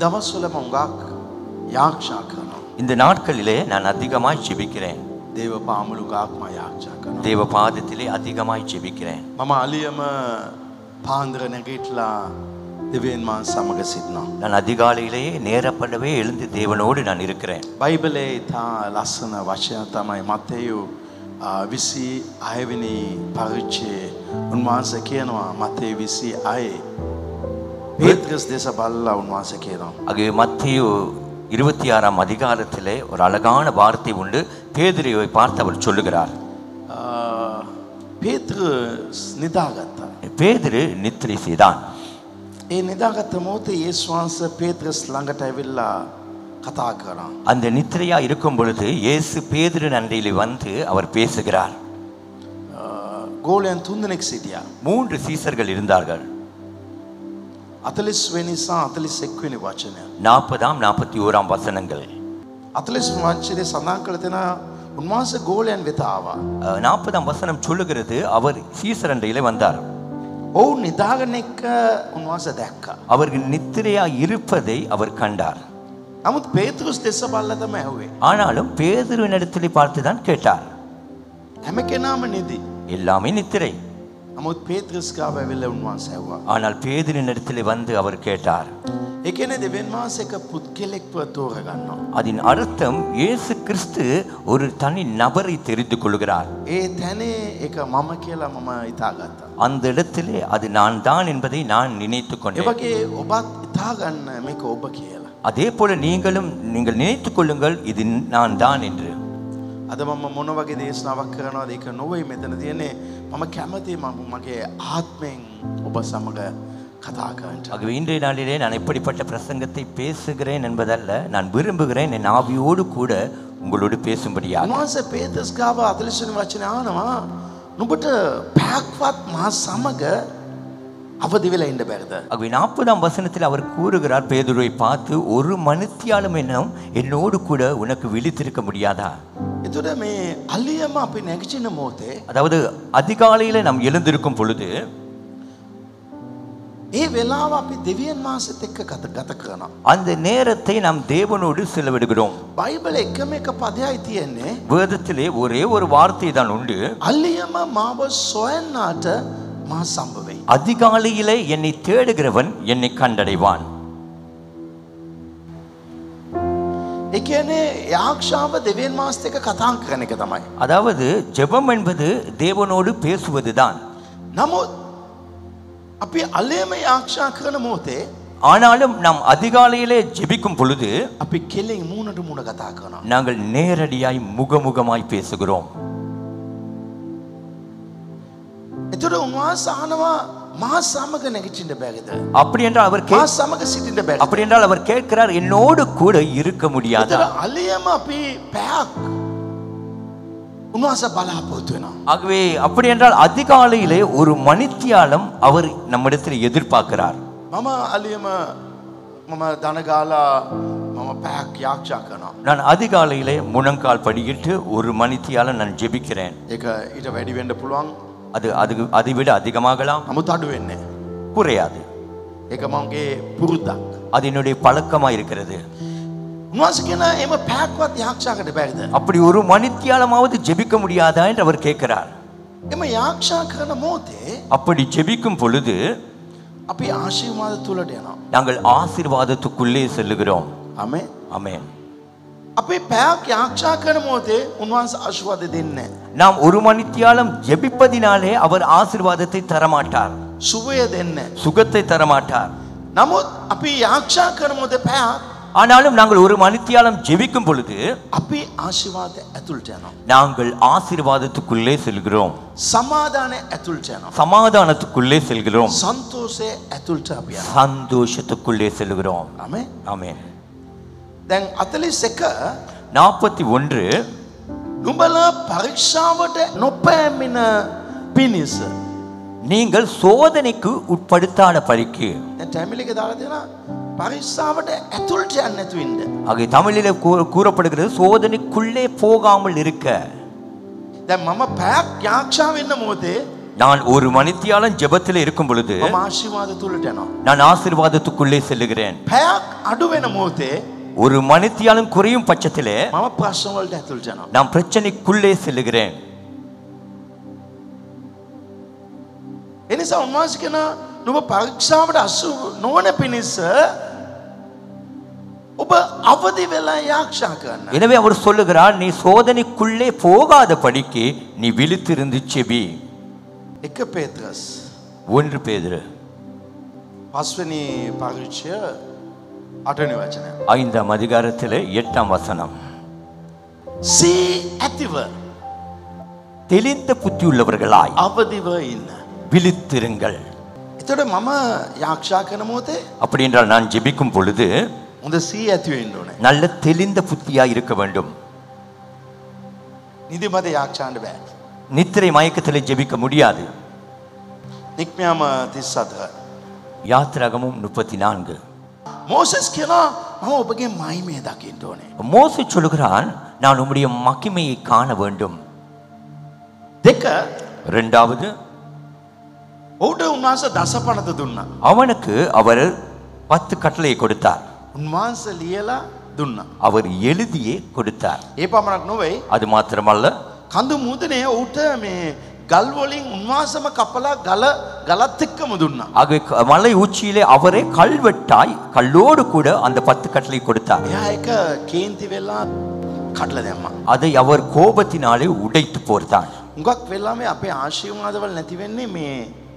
දවස්වල මංගක් යාක්ෂා කරනවා. இந்த நாட்களிலே நான் அதிகமாய் ஜெபிக்கிறேன் දේව පාමුළු ගාක්ම යාක්ෂා කරනවා. தேவ பாதத்திலே அதிகமாய் ஜெபிக்கிறேன் මම අලියම පාන්දර නැගිටලා දෙවන් මා සමග සිටිනවා. நான் அதிகாலையிலேயே நேரப்படவே எழுந்து தேவனோடு நான் இருக்கிறேன் බයිබලේ ඉතා ලස්සන වචය තමයි මත්තයු විසි අයවිනි පරිච්චේ උන්වහන්ස කියනවා මතේ විසි අය පේත්‍රස් දෙස බල්ලා උන්වහන්ස කියනවා. ஆகவே மத்திய இருபத்தி ஆறாம் அதிகாரத்திலே ஒரு அழகான வார்த்தை உண்டு பேதுருவை பார்த்து அவர் சொல்லுகிறார் පේත්‍ර නිදාගත්තා. பேதுரு நித்திரை செய்தான் ඒ නිදාගත්ත මෝතේ ඒස්වාන්ස පේත්‍රස් ළඟට ඇවිල්ලා කතා කරා. அந்த நித்திரையா இருக்கும் பொழுது இயேசு பேதுரு நன்றியிலே வந்து அவர் பேசுகிறார் ගෝලයන් තුන්දනෙක් සිටියා. மூன்று சீசர்கள் இருந்தார்கள் අතලිස් වෙනිසා අතලිස් එක්වෙනි වචනය. நாற்பதாம் நாற்பத்தி ஓராம் வசனங்கள் අතලිස් වංචනය සඳහන් කළ දෙෙන උන්වහන්ස ගෝලයන් වෙතාවා. அஹ், நாற்பதாம் வசனம் சொல்லுகிறது அவர் சீசரண்டையிலே வந்தார் ඔවුන් නිදාගන එක්ක උන්වහස දැක්ක. அவர்கள் நித்திரையா இருப்பதை அவர் கண்டார் නමුත් පේතුරුස් දෙස බල්ලතම ඇහුවේ. ஆனாலும் பேதுருவினிடத்திலே பார்த்து தான் கேட்டார் හැම කෙනාම නිදී. எல்லாமே நித்திரை නමුත් පේත්‍රස්කාව ඇවිල්ල උන්වහන්ස ඇවා. ஆனால் பேதுருவினிடத்திலே வந்து அவர் கேட்டார் එකන දෙවන් මාස එක පුද්ගෙලෙක්ව තෝරගන්නවා. அதன் அர்த்தம் இயேசு கிறிஸ்து ஒரு தனி நபரை தெரிந்து கொள்கிறார் ඒ තැනේ එක මම කියලා මම ඉතාගත්තා. அந்த இடத்திலே அது நான் தான் என்பதை நான் நினைத்து கொண்டேன் එවගේ ඔබත් ඉතාගන්න මේක ඔබ කියලා. அதே போல நீங்களும் நீங்கள் நினைத்துக் கொள்ளுங்கள் இது நான் தான் என்று අද මම මොන වගේ දේශනාවක් කරනවාද ඒක නොවයි මෙතන තියන්නේ මම කැමති මම මගේ ආත්මයෙන් ඔබ සමඟ කතා කරට. ஆகவே இன்றைய நாளிலே நான் எப்படிப்பட்ட பிரசங்கத்தை பேசுகிறேன் என்பதல்ல நான் விரும்புகிறேன் என் ஆவியோடு கூட உங்களோடு பேசும்படியாக අන්වහන්ස පේතස්ගාව අදලිශන වචන ආනවා නුබට පැක්වත් මා සමග අවදි වෙලා ඉන්න බැරිද. ஆகவே நாற்பதாம் வசனத்தில் அவர் கூறுகிறார் பேதுருவை பார்த்து ஒரு மனுத்தியாலும் என்னும் என்னோடு கூட உனக்கு விழித்திருக்க முடியாதா එතුට මේ අල්ලියම අපි නැගචින මෝතේ அதாவது அதிகாலையில நாம் எழுந்திருக்கும் பொழுது ඒ වෙලාව අපි දෙවියන් මාසත් එක්ක කත ගත කරනවා. அந்த நேரத்தை நாம் தேவனோடு செலவிடுகிறோம் බයිබල එකම එක පදයයි තියෙන්නේ வேதத்திலே ஒரே ஒரு வார்த்தை தான் உண்டு අල්ලියම මාව සොයන්නාට මා සම්භවෙයි. அதிகாலையிலே என்னை தேடுகிறவன் என்னை கண்டடைவான் එකනේ යාක්ෂාව දෙවන් මාස්ත එක කතාන් කරන එක තමයි. அதாவது ஜெபம் என்பது தேவனோடு பேசுவதுதான் නමුත් අපි අලේම යාක්ෂා කරන මෝතේ ஆனாலும் நாம் அதிகாலையிலே ஜெபிக்கும் பொழுது අපි කෙලෙන් මූුණට මුණ කතා කරනවා. நாங்கள் நேரடியாய் முகமுகமாய் பேசுகிறோம் එතුට උන්වහස් සහනවා මා සමග නැගිටින්ට බැගද. அப்படி என்றால் அவர் கே මා සමග සිටිට බැ. அப்படி என்றால் அவர் கேட்கிறார் என்னோடு கூட இருக்க முடியாதா එතර අලියම අපි පැයක් උන්වහස බලාපොත්තු වෙනවා. ஆகவே அப்படி என்றால் அதிகாலையிலே ஒரு மணித்தியாலம் அவர் நம்மிடத்தில் எதிர்பார்க்கிறார் මම අලියම මම දනගාලා මම පැයක් යාක්ෂා කරනවා. நான் அதிகாலையிலே முழங்கால் படியிட்டு ஒரு மணித்தியாலம் நான் ஜெபிக்கிறேன் එක ඊට වැඩිවෙන්ඩ පුළුවන් அது அது அதை விட அதிகமாகலாம் නමුත් අඩු වෙන්නේ. குறையாது එක මගේ පුරුද්දක්. அது என்னுடைய பழக்கமா இருக்கிறது උන්වහස කියෙන එම පැක්වත් යාක්ෂාකට බැරිද. அப்படி ஒரு மணித்தியாலமாவது ஜெபிக்க முடியாதா என்று அவர் கேட்கிறார் එම යාක්ෂා කරන මෝතේ அப்படி ஜெபிக்கும் பொழுது අපි ආශීවාද තුළට යනවා. நாங்கள் ஆசீர்வாதத்துக்குள்ளே செல்லுகிறோம் අමේ ஆமென் අපේ පැයක් යාක්ෂා කරන මෝතේ උන්වහන්ස අශුවද දෙන්න. நாம் ஒரு மணித்தியாலம் ஜெபிப்பதினாலே அவர் ஆசீர்வாதத்தை தரமாட்டார் සුවය දෙන්න. சுகத்தை தரமாட்டார் නමුත් අපි යාක්ෂා කරමෝද පැයක් ஆனாலும் நாங்கள் ஒரு மணித்தியாலம் ஜெபிக்கும் பொழுது අපි ආශිවාද ඇතුළට යනවා. நாங்கள் ஆசீர்வாதத்துக்குள்ளே செல்கிறோம் සමාධානය ඇතුළට යනවා. சமாதானத்துக்குள்ளே செல்கிறோம் සන්තෝසය ඇතුළට අපිය. சந்தோஷத்துக்குள்ளே செல்கிறோம் අමේ ஆமென் දැන් අතලිස් එක நாற்பத்தி ஒன்று නුඹලා පරීක්ෂාවට නොපෑමින පිණිස. நீங்கள் சோதனைக்கு உட்படுத்தான பலிக்கு ටැමිලික දාලා දෙෙන පරික්ෂාවට ඇතුළට යන්න ඇතුවින්ට. ஆகிய தமிழிலே கூ- கூறப்படுகிறது சோதனைக்குள்ளே போகாமல் இருக்க දැ මම පැයක් යාක්ෂා වෙන්න මෝතේ நான் ஒரு மணித்தியாலம் ஜெபத்தில் இருக்கும் பொழுது මම ආශිර්වාද තුළට යනවා. நான் ஆசீர்வாதத்துக்குள்ளே செல்லுகிறேன் පැයක් අඩු වෙන මොහොතේ ஒரு மணித்தியாலம் குறையும் பட்சத்திலே මම ප්‍රශ්න වලට ඇතුළට යනවා. நான் பிரச்சனைக்குள்ளே செல்லுகிறேன் එනිසා උන්වහන්සේ කියන නුඹ පරීක්ෂාවට අසු නොවන පිණිස ඔබ අවදි වෙලා යාක්ෂා කරන්න. எனவே அவர் சொல்லுகிறார் நீ சோதனைக்குள்ளே போகாத படிக்கு நீ விழித்திருந்து செபி එක පේත්‍රස්. ஒன்று பேதுரு පස්වනි පරීක්ෂය අටනි වචනය. ஐந்தாம் அதிகாரத்திலே எட்டாம் வசனம் සී ඇතිව தெளிந்த புத்தியுள்ளவர்களாய் අවදිව ඉන්න. விழித்திருங்கள் එතොට මම යාක්ෂා කන මෝතේ அப்படி என்றால் நான் ஜெபிக்கும் பொழுது හොඳ සී ඇතිවෙන්න ඕනේ. நல்ல தெளிந்த புத்தியாய் இருக்க வேண்டும் නිදිමත යාක්ෂාන්ට බෑ. நித்திரை மயக்கத்திலே ஜெபிக்க முடியாது නික්මයාම තිස් සතහ. யாத்திரகமும் முப்பத்தி நான்கு මෝසස් කියලා මම ඔබගේ මයිමේ දකිින්ට ඕනේ. மோசே சொல்லுகிறான் நான் உம்முடைய மகிமையை காண வேண்டும் දෙක இரண்டாவது ඔවුට උන්වහන්ස දස පනත දුන්න. அவனுக்கு அவர் பத்து கட்டளையை கொடுத்தார் උන්වහන්ස ලියලා දුන්න. அவர் எழுதியே கொடுத்தார் ඒ පමණක් නොවෙයි அது மாத்திரமல்ல කඳු මුදනය ඔවුට මේ ගල්වොලින් උන්වාසම කපලා ගල ගලත් එක්කම දුන්න. ஆகவே க- மலை உச்சியிலே அவரே கல்வெட்டாய் கல்லோடு கூட அந்த பத்து கட்டளை கொடுத்தார் එයා එක කේන්ති වෙල්ලා කටල දැම්ම. அதை அவர் கோபத்தினாலே உடைத்து போர்த்தான் උගක් වෙල්ලාම අපේ ආශීවාදවල් නැතිවෙන්නේ මේ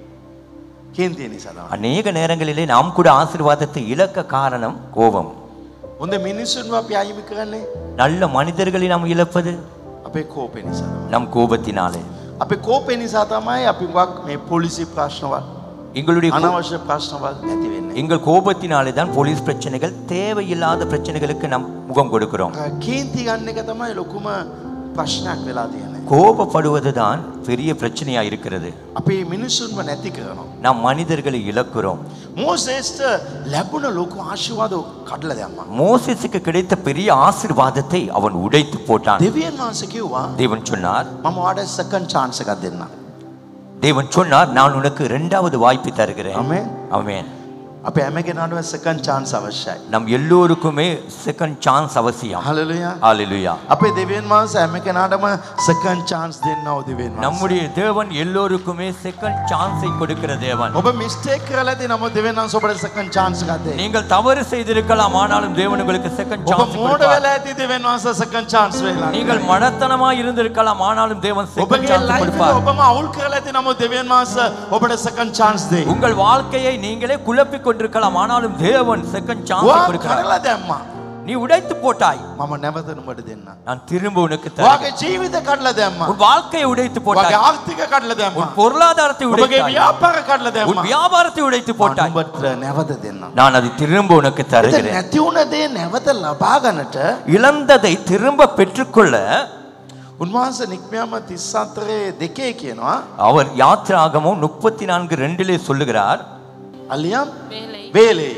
කේන්තිය නිසාදව. அநேக நேரங்களிலே நாம் கூட ஆசீர்வாதத்தை இழக்க காரணம் கோபம் හොඳ මිනිස්සුන්ව අපි අයිමි කරන්නේ நல்ல மனிதர்களை நாம் இழப்பது අපේ කෝපය නිසාදව. நம் கோபத்தினாலே අපේ කෝපය නිසා තමයි අපි ගක් මේ පොලිසි ප්‍රශ්නවල් எங்களுடைய கோ- අනවශ්‍ය ප්‍රශ්නවල් නැතිවෙන්නේ. எங்கள் கோபத்தினாலே தான் போலீஸ் பிரச்சனைகள் தேவையில்லாத பிரச்சனைகளுக்கு நாம் முகம் கொடுக்கிறோம் කේන්ති ගන්න එක තමයි ලොකුම ප්‍රශ්නයක් වෙලා තියෙන. கோபப்படுவது தான் பெரிய பிரச்சனையா இருக்கிறது අපේ මිනිස්සුන්ව නැති කරනවා. நாம் மனிதர்களை இழக்கிறோம் මෝසේස්ට ලැබුණ ලොකු ආශිවාද කඩල දැම්ම. மோசேசுக்கு கிடைத்த பெரிய ஆசீர்வாதத்தை அவன் உடைத்து போட்டான் දෙවියන් වහන්ස කිව්වා தேவன் சொன்னார் මම වාඩ සකන් චාන්සකක් දෙන්න. தேவன் சொன்னார் நான் உனக்கு இரண்டாவது வாய்ப்பு தருகிறேன் අමේ ஆமென் අප ඇමගෙනනුව සකන් චාන්ස් අවශ්‍යයි. நம் எல்லோருக்குமே செகண்ட் சான்ஸ் அவசியம் හලලයා ஹalleluya අපේ දෙවන් වහන්ස ඇම කෙනාටම සකන් චාන්ස් දෙන්න ඔදවෙන්. நம்முடைய தேவன் எல்லோருக்குமே செகண்ட் சான்ஸை கொடுக்கிற தேவன் ඔබ මිස්ටේක් කරලති நම දෙවෙන් සොබට සකන් චාන්ස් ගතේ. நீங்கள் தவறு செய்திருக்கலாம் ஆனாலும் தேவன் உங்களுக்கு செகண்ட் ඔබ சான்ஸ் මෝඩ වෙලා ඇති දෙවන් වහන්ස සකන් චාන්ස් වෙලා. நீங்கள் மடத்தனமாய் இருந்திருக்கலாம் ஆனாலும் தேவன் செகண்ட் ඔබගේ சான்ஸ் ලයිෆ கொடுப்பார் ඔබම අවුල් කරලති නම දෙවන් වහන්ස ඔබට සකන් චාන්ස් දේ. உங்கள் வாழ்க்கையை நீங்களே குழப்பிக் கொண்டிருக்கலாம் ஆனாலும் தேவன் செகண்ட் சான்ஸ் වා கொடுக்கிறார் කරලා දැම්ම. நீ உடைத்து போட்டாய் මම නැවතනුමට දෙන්න. நான் திரும்ப உனக்கு தருகிறேன் වාගේ ජීවිත කඩල දැම්ම. உன் வாழ்க்கையை உடைத்து වගේ போட்டாய் ආර්ථික කඩල දැම්ම. உன் பொருளாதாரத்தை ඔබගේ உடைத்தாய் ව්‍යාපාර කඩල දැම්ම. உன் வியாபாரத்தை உடைத்து போட்டாய் ඔබට නැවත දෙන්න. நான் அதை திரும்ப உனக்கு එතන தருகிறேன் නැති වුණ දේ නැවත ලබා ගන්නට இழந்ததை திரும்ப பெற்றுக்கொள்ள උන්වහන්සේ නික්මයාම 34 දෙකේ කියනවා அவர் யாத்திராகமும் முப்பத்தி நான்கு ரெண்டிலே சொல்லுகிறார் අලියම් வேலை වේලේ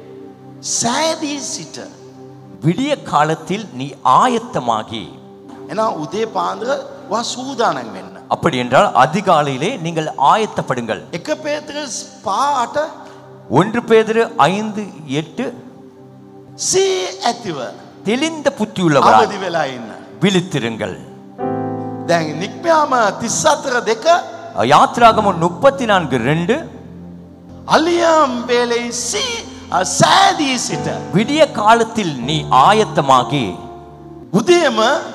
සෑදී සිට விடிய காலத்தில் நீ ஆயத்தமாகி එනා උදේ පාන්දර වා සූදානන් වෙන්න. அப்படி என்றால் அதிகாலையிலே நீங்கள் ஆயத்தப்படுங்கள் එක පේතරස් පාට ஒன்று பேதிரு ஐந்து எட்டு සී ඇතිව தெளிந்த புத்தியுள்ளவராய் අවදි වෙලා ඉන්න. விழித்திருங்கள் දැන් නික්මයාම තිස්සතර දෙක யாத்ராகமும் முப்பத்தி நான்கு ரெண்டு අලියම් වේලේ සී අ, සෑදී සිට. விடிய காலத்தில் நீ ஆயத்தமாகி උදේම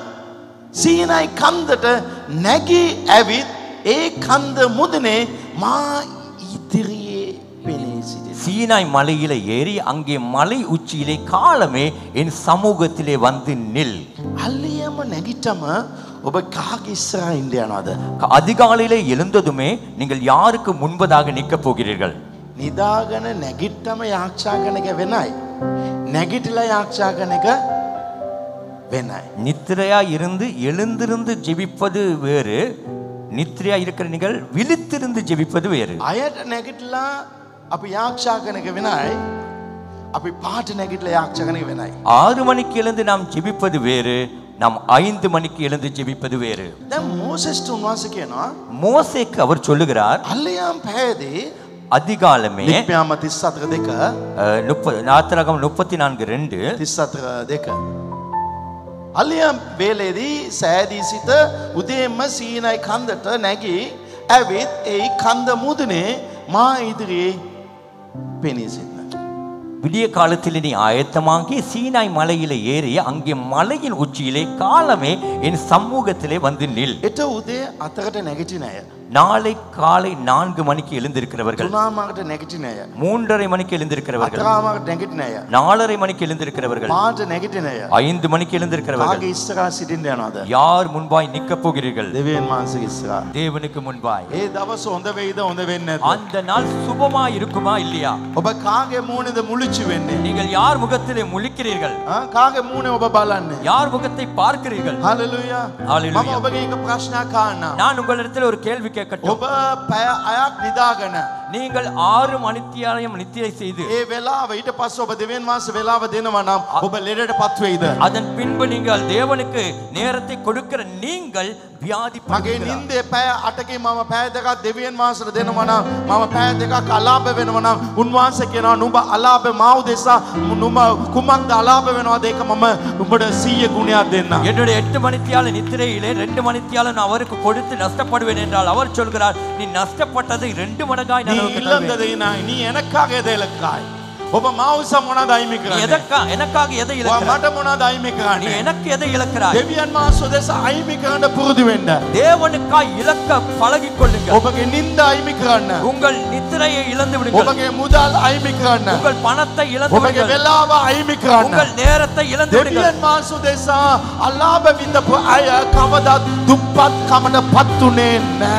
සීනයි කන්දට නැගී ඇවිත් ඒ කන්ද මුදනේ මා ඉදිරියේ පෙනේ සිට. சீனாய் மலையில ஏறி அங்கே மலை உச்சியிலே காலமே என் சமூகத்திலே வந்து நில் අල්ලියම නැගිටම ඔබ කාගිස්සර ඉන්ඩයනවාද. அதிகாலையிலே எழுந்ததுமே நீங்கள் யாருக்கு முன்பதாக நிற்கப் போகிறீர்கள் නිදාගන නැගිට්ටම යාක්ෂා කන එක වෙනයි. නැගිටලා යාක්ෂා කන එක වෙනයි. நித்திரையா இருந்து எழுந்திருந்து ஜெபிப்பது வேறு நித்திரையா இருக்கிற நீங்கள் விழித்திருந்து ஜெபிப்பது வேறு අයට නැගිටලා අපි යාක්ෂා කන එක වෙනයි. අපි පාට නැගිටල යාක්ෂ කන එක වෙනයි. ஆறு மணிக்கு எழுந்து நாம் ஜெபிப்பது வேறு நாம் ஐந்து மணிக்கு எழுந்து ஜெபிப்பது வேறு දැන් මෝසෙස්ට උන්වහන්සේ කියනවා மோசேக்கு அவர் சொல்லுகிறார் අල්ලයම් පැහැදී அதிகாலமே නික්්‍යාම තිස් අතක දෙක அஹ், முப்ப நாத்திரகம் முப்பத்தி நான்கு ரெண்டு තිස් අතක දෙක. අල්ලියම් වේලේදී සෑදී සිට උදේම සීනයි කන්දට නැගී ඇවිත් එයි කන්ද මුදනේ මා ඉදිරියේ පෙනී සිටින. விடிய காலத்தில் நீ ஆயத்தமாகி சீனாய் மலையிலே ஏறி அங்கே மலையின் உச்சியிலே காலமே என் சமூகத்திலே வந்து நில் එට උදේ අතකට නැගිටින අය. நாளை காலை நான்கு மணிக்கு எழுந்திருக்கிறவர்கள் තුනාමාකට නැගිටින අය. மூன்றரை மணிக்கு எழுந்திருக்கிறவர்கள் අතරාමාකට නැගිටින අය. நாலரை மணிக்கு எழுந்திருக்கிறவர்கள் මාට නැගිටින අය. ஐந்து மணிக்கு எழுந்திருக்கிறவர்கள் කාගේ ඉස්සරා සිටින්ට යනවාද. யார் முன்பாய் நிற்கப் போகிறீர்கள் දෙවන් මාන්සක ඉස්සරා. தேவனுக்கு முன்பாய் ඒ දවස හොඳ වෙයිද හොඳ වෙන්න ඇත. அந்த நாள் சுபமா இருக்குமா இல்லையா ඔබ කාගේ මූුණද මුලිච්චි වෙන්නේ. நீங்கள் யார் முகத்திலே முழிக்கிறீர்கள் ආ, කාගේ මූුණ ඔබ බලන්නේ. யார் முகத்தை பார்க்கிறீர்கள் හලලුයා හලෙලුයා. මම ඔබගේ එක ප්‍රශ්නයක් කාන්න. நான் உங்களிடத்தில் ஒரு கேள்வி கேட்கட்டும் ඔබ පැය අයක් නිදාගන. நீங்கள் ஆறு மணித்தியாலயம் நித்திரை செய்து ඒ වෙලාව ඊට පස්ස ඔබ දෙවන් මාස වෙලාව දෙනවා නම් ඔබ ලෙඩට පත්වෙයිද. அதன் பின்பு நீங்கள் தேவனுக்கு நேரத்தை கொடுக்கிற நீங்கள் வியாதி මගේ නින්දේ පැය අටකේ මම පෑ දෙකක් දෙවියන් මාසට දෙනවනම් මම පෑ දෙකක් අලාභ වෙනවනම් උන්වහන්ස කෙනවා නුඹ අලාභ මව් දෙසා නුම කුමක්ද අලාභ වෙනවා දෙක මම උඹට සීය ගුණයක් දෙන්න. என்னுடைய எட்டு மணித்தியால நித்திரையிலே ரெண்டு மணித்தியால நான் அவருக்கு கொடுத்து நஷ்டப்படுவேன் என்றால் அவர் சொல்கிறார் நீ நஷ்டப்பட்டதை ரெண்டு மடங்காய் நீ நான் உனக்கு இல்லந்த தருவேன். දෙනායි நீ எனக்காக எதை இலக்காய் ඔබ මවස මොනද අයිමි நீ කරන්නේ எதற்கா எனக்காக எதை ඔයා இழக்கிறாய் මට මොනද අයිමි நீ කරන්නේ எனக்கு எதை இழக்கிறாய் දෙවියන් මාස දෙස අයිමි කරන්න පුරුදු වෙන්න தேவனுக்காய் இழக்க பழகிக் கொள்ளுங்கள் ඔබගේ නින්ද අයිමි කරන්න உங்கள் நித்திரையை இழந்து விடுங்கள் ඔබගේ මුදල් අයිමි කරන්න உங்கள் பணத்தை இழந்து ඔබගේ விடுங்கள் වෙලාව අයිමි කරන්න உங்கள் நேரத்தை இழந்து விடுங்கள் දෙවියන් මාසු දෙසා අල්ලාභ විඳපු අය කවදත් දුප්පත් කමට පත්තුනේ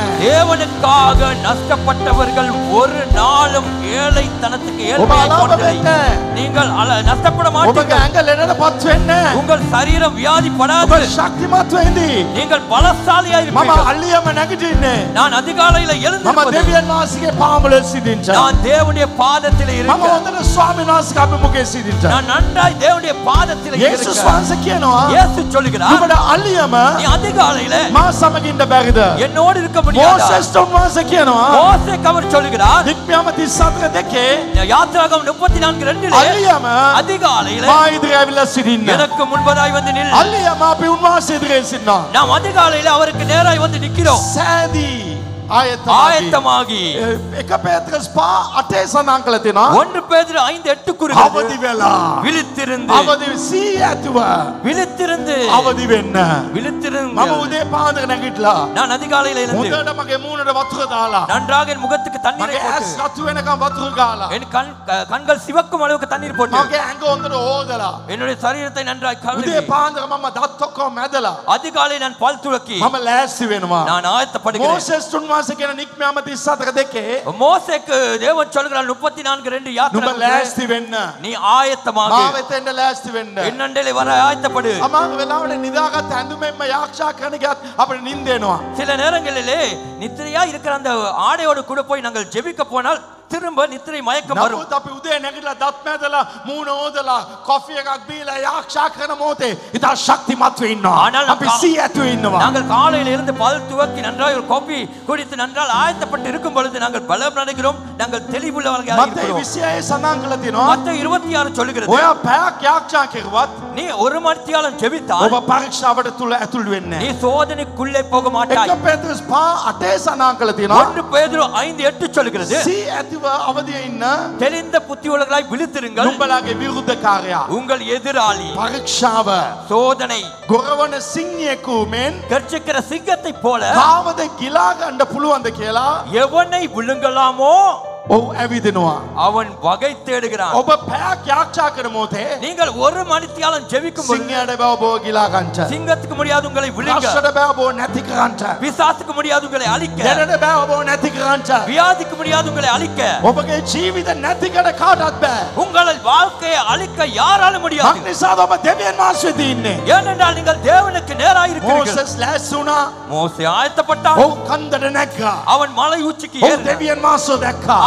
නෑ தேவனுக்காக நஷ்டப்பட்டவர்கள் ஒரு நாளும் ஏழைத்தனத்துக்கு ஏழ்மையை அலாபம் போனதில்லை. என்ன? நீங்கள் அல- நஷ்டப்பட ඔබගේ மாட்டீர்கள் ඇඟ ලෙඩට පත්වෙන්න உங்கள் சரீரம் ඔබ வியாதிப்படாது ශක්තිමත් වෙන්දී நீங்கள் பலசாலியா මම இருப்பீர்கள் අල්ලියම නැගිටින්නේ நான் அதிகாலையில எழுந்து මම දෙවියන් වාසිගේ පාමුල සිටින්ට நான் தேவனுடைய பாதத்தில் මම இருக்க හොඳට ස්වාමීන් වහන්සේ අභිමුඛයේ සිටින්ට நான் நன்றாய் தேவனுடைய பாதத்தில் යේසුස් இருக்க වහන්සේ කියනවා இயேசு சொல்லுகிறார் නුඹට අල්ලියම நீ அதிகாலையில මා සමගින්ට බැරිද என்னோடு இருக்க முடியாது මෝසෙස්ට උන්වහන්සේ කියනවා மோசேக்கு அவர் சொல்லுகிறார் නික්්‍යාම 34 දෙකේ யாத்திராகம் முப்பத்தி நான்கு ரெண்டிலே අල්ලියම அதிகாலையில මා ඉදිරිය ඇවිල්ලා සිටින්න எனக்கு முன்பதாய் வந்து நில் අල්ලියම අපි උන්වහන්සේ ඉදිරියේ සිටිනවා நாம் அதிகாலையில அவருக்கு நேராய் வந்து நிக்கிறோம் සෑදී ආයතන ஆயத்தமாகி එක පේත්‍රස් පා අටේ සඳහන් කළ තියෙනවා ஒன்று பேதுரு ஐந்து எட்டு අවදි கூறுகிறது වෙලා விழித்திருந்து අවදි සී ඇතුව விழித்திருந்து අවදි වෙන්න விழித்திருந்து මම උදේ පාන්දර නැගිටලා நான் அதிகாலையில இருந்து හොඳට මගේ මූණට වතුර දාලා நன்றாக என் முகத்துக்கு தண்ணீரை මගේ ඇස් போட்டு රතු වෙනකම් වතුර ගාලා என் கண் க- கண்கள் சிவக்கும் அளவுக்கு தண்ணீர் போட்டு මගේ ඇඟ හොඳට හොදලා என்னுடைய சரீரத்தை நன்றாய் கழுவி උදේ පාන්දර මම දත් ඔක්කොම මැදලා அதிகாலை நான் பல் துளக்கி මම ලෑස්ති වෙනවා நான் ஆயத்தப்படுகிறேன் මෝසෙස් තුන්වහන්සේ කියන නික්මයාම 34 දෙකේ மோசேக்கு தேவன் சொல்கிறார் முப்பத்தி நான்கு ரெண்டு නුඹ யாத்திரை ලෑස්ති වෙන්න நீ ஆயத்தமாக මා වෙතෙන්ට ලෑස්ති වෙන්න என்னண்டே வர ஆயத்தப்படு අමාරු වෙලාවට නිදාගත් ඇඳුමෙන්ම යාක්ෂා කරන ගියත් අපිට නිින්දෙනවා சில நேரங்களிலே நித்திரையா இருக்கிற அந்த ஆடையோடு கூட போய் நாங்கள் ஜெபிக்க போனால் திரும்ப நித்திரை மயக்கம் வரும் නමුත් අපි උදේ නැගිටලා දත් මැදලා මූණ හොදලා කොෆි එකක් බීලා යාක්ෂා කරන මොහොතේ ඉතා ශක්තිමත්ව ඉන්නවා ஆனால் අපි கா- සී ඇතුව ඉන්නවා நாங்கள் காலையில இருந்து பல் துவக்கி நன்றாய் ஒரு கோப்பி குடித்து நன்றால் ஆயத்தப்பட்டு இருக்கும் பொழுது நாங்கள் பலம் அடைகிறோம் நாங்கள் தெளிவுள்ளவர்களாக මතේ இருக்கிறோம் විසියයේ සඳහන් කළ තිනවා மத்த இருபத்தி ஆறு சொல்லுகிறது ඔයා පැයක් යාක්ෂා කෙරුවත් நீ ஒரு மணித்தியாலம் ஜெபித்தால் ඔබ පරීක්ෂාවට තුළ ඇතුල් වෙන්නේ நீ சோதனைக்குள்ளே போக மாட்டாய் එක පෙත්‍රස් පා අටේ සඳහන් කළ තිනවා ஒன்று பேதுரு ஐந்து எட்டு சொல்லுகிறது සී ඇතිව අවදිය ඉන්න தெளிந்த புத்தி உள்ளவர்களாய் விழித்திருங்கள் නුඹලාගේ විරුද්ධකාරයා உங்கள் எதிராளி පරීක්ෂාව சோதனை ගොරවන සිංහයෙකු මෙන් கர்ச்சிக்கிற சிங்கத்தை போல කාවද ගිලාගණ්ඩ පුළුවන්ද කියලා எவனை விழுங்கலாமோ ඔහු ඇවිදෙනවා அவன் வகை தேடுகிறான் ඔබ පැයක් යාක්ෂා කර මෝතේ நீங்கள் ஒரு மணித்தியாலம் ஜெபிக்கும் பொழுது සිංහයට බව බෝ ගිලාගන්ට சிங்கத்துக்கு முடியாது உங்களை விழுங்க රශ්ට බෑ බෝ නැති කරන්ට பிசாசுக்கு முடியாது உங்களை அழிக்க දැනට බෑ බෝ නැති කරන්ට வியாதிக்கு முடியாது உங்களை அழிக்க ඔබගේ ජීවිත නැතිකට කාටත් බෑ உங்களை வாழ்க்கையை அழிக்க யாராலும் முடியாது මක්නිසාද ඔබ දෙවියන් මාශ්වති ඉන්නේ ஏனென்றால் நீங்கள் தேவனுக்கு நேராக இருக்கிறீர்கள் මෝසස් ලැස්සුනා மோசே ஆயத்தப்பட்டான் ඔහු කන්දට නැක්කා அவன் மலை உச்சிக்கு ඔහු ஏறினான். දෙවියන් මාස්සෝ දැක්කා அவன்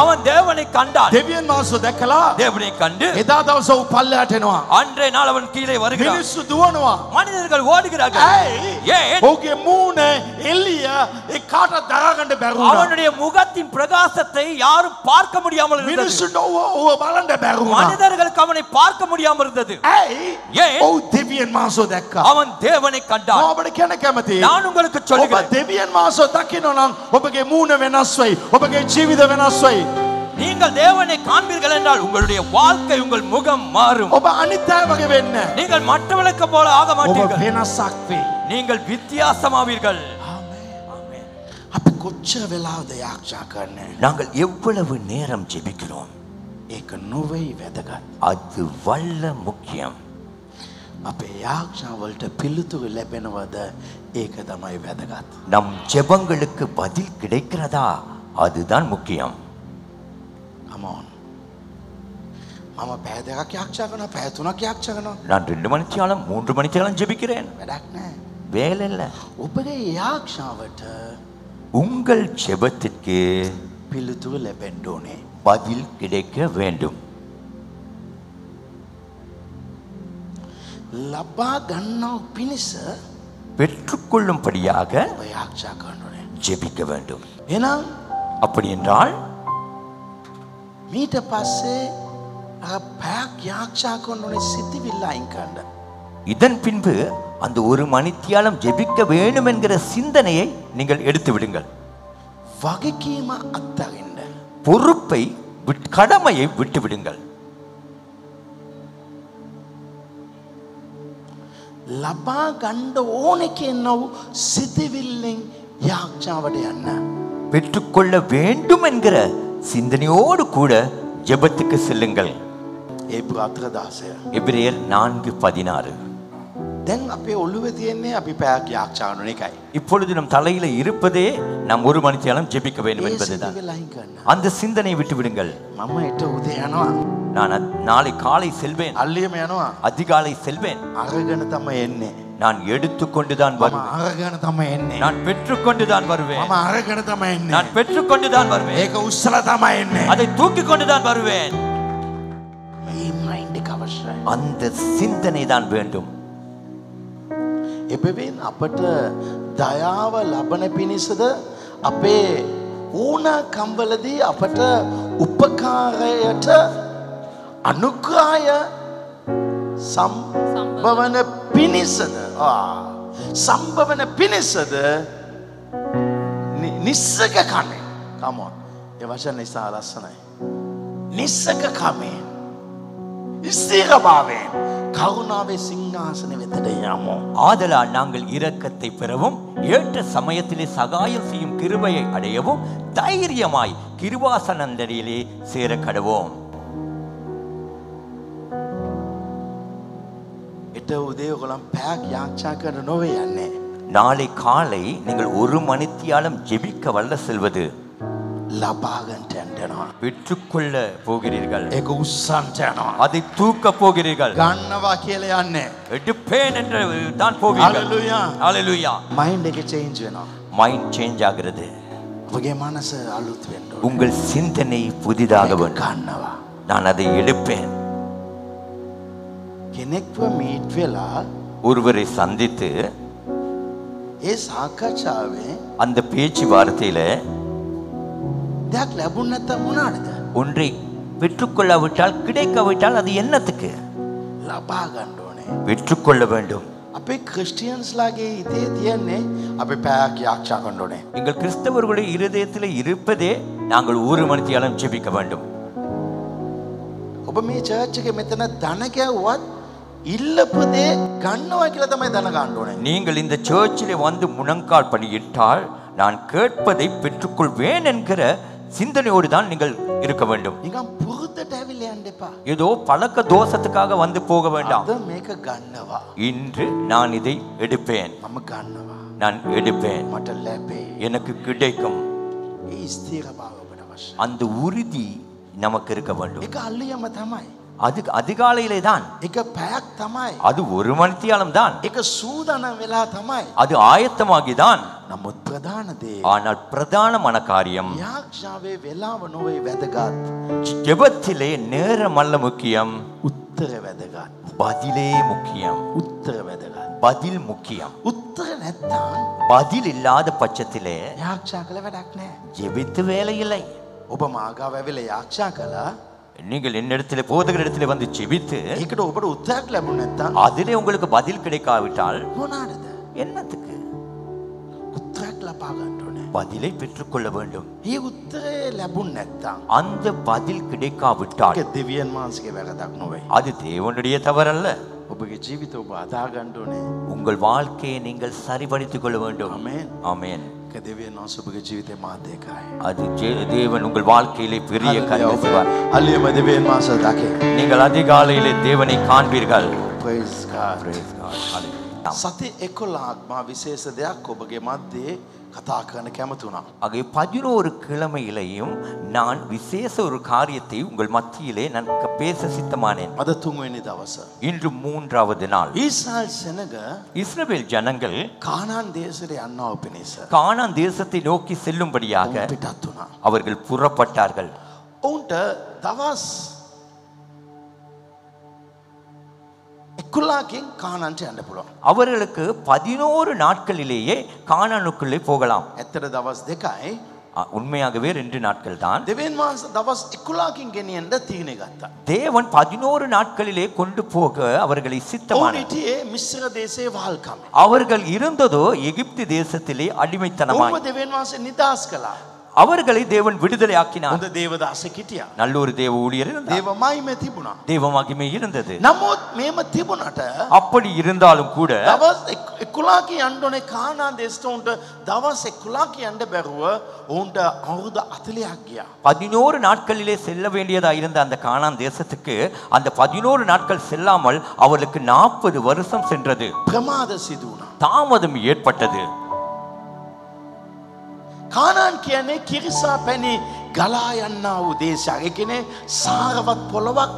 அவன் தேவனை கண்டான் දෙවියන් වහන්සේ දැකලා தேவனை கண்டு එදා දවස ඔහු පල්ලයට එනවා. அன்றைய நாள் அவன் கீழே வருகிறான் මිනිස්සු දුවනවා. மனிதர்கள் ஓடுகிறார்கள் ඇයි? ஏன் ඔහුගේ මූණ එල්ලිය ඒ කාටවත් දරාගන්න බැරුණා. அவனுடைய முகத்தின் பிரகாசத்தை யாரும் பார்க்க முடியாமல் இருந்தது මිනිස්සුන්ට ඔහු ඔහුව බලන්න බැරුණා. மனிதர்களுக்கு அவனை பார்க்க முடியாமல் இருந்தது ඇයි? ஏன்? ඔහු දෙවියන් වහන්සේ දැක්කා. அவன் தேவனை கண்டான் මම ඔබට කියන්න කැමතියි. நான் உங்களுக்கு ඔබ சொல்லுகிறேன் දෙවියන් වහන්සේ දකින්න නම් ඔබගේ මූණ වෙනස් වෙයි. ඔබගේ ජීවිත වෙනස් වෙයි. நீங்கள் தேவனை காண்பீர்கள் என்றால் உங்களுடைய வாழ்க்கை உங்கள் முகம் மாறும் ඔබ අනිත් අය වගේ වෙන්න. நீங்கள் மற்றவர்களுக்கு போல ஆக ඔබ மாட்டீர்கள் වෙනසක් වෙයි. நீங்கள் வித்தியாசமாவீர்கள் අපි කොච්චර වෙලාවද යාක්ෂා කරන්නේ? நாங்கள் எவ்வளவு நேரம் ஜெபிக்கிறோம் ඒක නොවෙයි වැදගත්. அது வல்ல முக்கியம் අපේ යාක්ෂාවලට පිළිතුරු ලැබෙනවද ඒක තමයි වැදගත්. நம் ஜெபங்களுக்கு பதில் கிடைக்கிறதா அதுதான் முக்கியம் කමෝන්. මම පෑ දෙකක් යාක්ෂා කරනවා පෑ තුනක් යාක්ෂා කරනවා நான் ரெண்டு மணித்தியாலம் மூன்று மணித்தியாலம் ஜெபிக்கிறேன் වැඩක් නෑ. வேலை இல்லை ඔබගේ යාක්ෂාවට உங்கள் ஜெபத்திற்கு පිළිතුරු ලැබෙන්න ඕනේ. பதில் கிடைக்க வேண்டும் ලබා ගන්නව පිණිස பெற்றுக்கொள்ளும்படியாக ඔබ යාක්ෂා කරන්න ඕනේ. ஜெபிக்க வேண்டும் එහෙනම් அப்படி என்றால் මීට පස්සේ අර පැයක් යාක්ෂා කරන්න ඕනේ සිතිවිල්ල අයින් කරන්න. இதன் பின்பு அந்த ஒரு மணித்தியாலம் ஜெபிக்க வேண்டும் என்கிற சிந்தனையை நீங்கள் எடுத்து விடுங்கள் වගකීම අත්තරින්න. பொறுப்பை விட்- கடமையை விட்டு விடுங்கள் ලබා ගණ්ඩ ඕන කෙන්නවු සිතිවිල්ලෙන් යාක්ෂාවට යන්න. பெற்றுக்கொள்ள வேண்டும் என்கிற சிந்தனையோடு கூட ஜெபத்துக்கு செல்லுங்கள் ඒ ප්‍රාත්‍ර දාසය. எபிரேயர் நான்கு பதினாறு දැන් අපේ ඔල්ලුව තියෙන්නේ අපි පැයක් යාක්ෂාවන එකයි. இப்பொழுது நம் தலையில இருப்பதே நாம் ஒரு மணித்தியாலம் ஜெபிக்க வேண்டும் ඒ என்பதுதான் සිතිවිල්ල අයින් කරන්න. அந்த சிந்தனை விட்டு விடுங்கள் මම එට උදේ යනවා. நான் அத்- நாளை காலை செல்வேன் අල්ලියම යනවා. அதிகாலை செல்வேன் අරගෙන තම එන්නේ. நான் எடுத்துக்கொண்டுதான் මම வருவேன் අරගෙන තම එන්නේ. நான் பெற்றுக்கொண்டுதான் வருவேன் මම අරගෙන තම එන්නේ. நான் பெற்றுக்கொண்டுதான் வருவேன் ඒක උස්සල තම එන්නේ. அதை தூக்கி கொண்டுதான் வருவேன் මේ මයින්ඩ අවශ්‍යයි. அந்த சிந்தனை தான் வேண்டும் එබැවින් අපට දයාව ලබන පිණිසද අපේ ඕන කම්වලදී අපට උපකාරයට අනුග්‍රාය සම්භවන පිණිසද ආ, සම්භවන පිණිසද නි- නිස්සක කනේ කමොන් ඒ වචන නිසා ලස්සනයි නිස්සක කමේ ස්ථීරභාවයෙන් කරුණාවේ සිංහාසන වෙතට යමු ஆதலால் நாங்கள் இரக்கத்தை பெறவும் ஏற்ற சமயத்திலே சகாயம் செய்யும் கிருபையை அடையவும் தைரியமாய் கிருபாசனந்தரியிலே சேர கடவோம் එට උදේ ඔගොලම් පැයක් යාච්චා කර නොවේ යන්නේ. நாளை காலை நீங்கள் ஒரு மணித்தியாலம் ஜெபிக்க வல்ல செல்வது ලබාගන්ට ඇන්ටෙනවා. பெற்றுக்கொள்ள போகிறீர்கள் ඒක උත්සන්ට යනවා. அதை தூக்க போகிறீர்கள் ගන්නවා කියල යන්නේ. எடுப்பேன் என்று தான் போகிறீர்கள் Hallelujah. ஹalleluya මයින්් එක චේන්ජ් වෙනවා. மைண்ட் சேஞ்ச் ஆகிறது ඔගේ මනස අලුත් වෙන්ඩ. உங்கள் சிந்தனை புதிதாக வேண்டும் ගන්නවා. நான் அதை எடுப்பேன் කෙනෙක්ව මීට් වෙලා ஒருவரை சந்தித்து ඒ සාකච්ඡාවේ அந்த பேச்சு வார்த்தையில දෙයක් ලැබුන් නැත මුණනාඩද. ஒன்றை பெற்றுக்கொள்ளாவிட்டால் கிடைக்காவிட்டால் அது என்னத்துக்கு ලබා ගණ්ඩෝනේ. பெற்றுக்கொள்ள வேண்டும் අපේ ක්‍රිස්ටියන්ස්ලාගේ හිතේ තියෙන්නේ අපි පැයක් යාක්ෂා කණ්ඩෝනේ. எங்கள் கிறிஸ்தவர்களுடைய இருதயத்தில் இருப்பதே நாங்கள் ஒரு மணித்தியாலம் ஜெபிக்க வேண்டும் ඔබ මේ චර්ච්චක මෙතන දනකැව්වත් ඉල්ලපදේ ගන්නවා කියල තමයි දන ගණ්ඩෝනේ. நீங்கள் இந்த சர்ச்சிலே வந்து முழங்கால் பண்ணியிட்டால் நான் கேட்பதை பெற்றுக்கொள்வேன் என்கிற சிந்தனையோடு தான் நீங்கள் இருக்க வேண்டும் නිකම් පුරුද්දට ඇවිල යන්න එපා. ஏதோ பழக்க தோஷத்துக்காக வந்து போக வேண்டாம் අද මේක ගන්නවා. இன்று நான் இதை எடுப்பேன் මම ගන්නවා. நான் எடுப்பேன் මට ලැබේ. எனக்கு கிடைக்கும் ඒ ස්තීර භාවකට වශ. அந்த உறுதி நமக்கு இருக்க வேண்டும் එක අල්ලියම තමයි. அது அதிகாலையிலே தான் එක පැයක් තමයි. அது ஒரு மணித்தியாலம் தான் එක සූදනම් වෙලා තමයි. அது ஆயத்தமாகிதான் නමුත් ප්‍රධාන දේ ஆனால் பிரதானமான காரியம் යාක්ෂාවේ වෙලාව නොවේ වැදගත්. ஜெபத்திலே நேரம் அல்ல முக்கியம் උත්තර වැදගත්. பதிலே முக்கியம் උත්තර වැදගත්. பதில் முக்கியம் උත්තර නැත්තම් பதில் இல்லாத பட்சத்திலே යාක්ෂා කළ වැඩක් නෑ. ஜெபித்து வேலை இல்லை ඔබ මාගාව ඇවිල යාක්ෂා කලා நீங்கள் என்னிடத்திலே போதகர் இடத்திலே வந்து ஜெபித்து ඒකට ඔබට උත්තරයක් ලැබුණ නැත්තම් அதிலே உங்களுக்கு பதில் கிடைக்காவிட்டால் මොනාටද என்னத்துக்கு උත්තරයක් ලබාගන්නටනේ. பதிலை பெற்றுக்கொள்ள வேண்டும் ඒ උත්තරේ ලැබුන් නැත්තම්. அந்த பதில் கிடைக்காவிட்டால் ඒක දෙවියන් වහන්සගේ වැරදක් නොවෙයි. அது தேவனுடைய தவறல்ல ඔබගේ ජීවිත ඔබ අදාගණ්ඩුවනේ உங்கள் வாழ்க்கையை நீங்கள் சரிபடுத்திக் கொள்ள வேண்டும் Amen. ஆமென் එක දෙවියන් වහන්ස ඔබගේ ජීවිතය මාධ්‍යකයි. அது ஜே- தேவன் உங்கள் வாழ்க்கையிலே பெரிய காரியம் செய்வார் අල්ලියම දෙවියන් වහන්ස දකේ. நீங்கள் அதிகாலையிலே தேவனை காண்பீர்கள் Praise God. Praise God. Hallelujah. සති එකොල්ලාක් මා විශේෂ දෙයක් ඔබගේ මධ්‍යයේ කතා කරන කැමතුනා. ஆகவே பதினோரு கிழமையிலையும் நான் விசேஷ ஒரு காரியத்தை உங்கள் மத்தியிலே நான் க- பேச சித்தமானேன் අද තුන්වෙනි දවස. இன்று மூன்றாவது நாள் ඊසාල් සෙනග இஸ்ரவேல் ஜனங்கள் කානන් දේශයට යන්නාව පිණිස. கானான் தேசத்தை நோக்கி செல்லும்படியாக ඔවුන් පිටත් වුණා. அவர்கள் புறப்பட்டார்கள் ඔවුන්ට දවස් එකුල්ලාකින් කානන්ට යන්න පුළුවන්. அவர்களுக்கு பதினோரு நாட்களிலேயே கானானுக்குள்ளே போகலாம் ඇත්තට දවස් දෙකයි அ, உண்மையாகவே ரெண்டு நாட்கள் தான் දෙවන් වහන්ස දවස් එකුලාකින් ගෙනියන්ට තීරණය ගත්තා. தேவன் பதினோரு நாட்களிலே கொண்டு போக அவர்களை ඔවුන් சித்தமான හිටියේ මිශ්‍ර දේශයේ වහල්කම. அவர்கள் இருந்ததோ எகிப்து தேசத்திலே அடிமைத்தனமாய் ඔවුන්ව දෙවන් වහන්සේ නිදහස් කළා. அவர்களை தேவன் விடுதலை ஆக்கினார் හොඳ දේවදාස කිටියා. நல்ல ஒரு தேவ ஊழியர் இருந்தார் දේව මහිම තිබුණා. தேவ மகிமை இருந்தது නමුත් මේම තිබුණට அப்படி இருந்தாலும் கூட දවස් එකුලාකි අන්ඩෝනේ කානා දෙස්ටවුන්ට දවස් එකුලාකි අන්ඩ බැරුව ඔවුන්ට අවුරුද අතලයක් ගියා. பதினோரு நாட்களிலே செல்ல வேண்டியதா இருந்த அந்த கானான் தேசத்துக்கு அந்த பதினோரு நாட்கள் செல்லாமல் அவர்களுக்கு நாற்பது வருஷம் சென்றது ප්‍රමාද සිදුවනා. தாமதம் ஏற்பட்டது කානාන් කියන්නේ කිරිසා පැණි ගලා යන්නා වූ දේශයක්. ඒ කියන්නේ සාරවත් පොළොවක්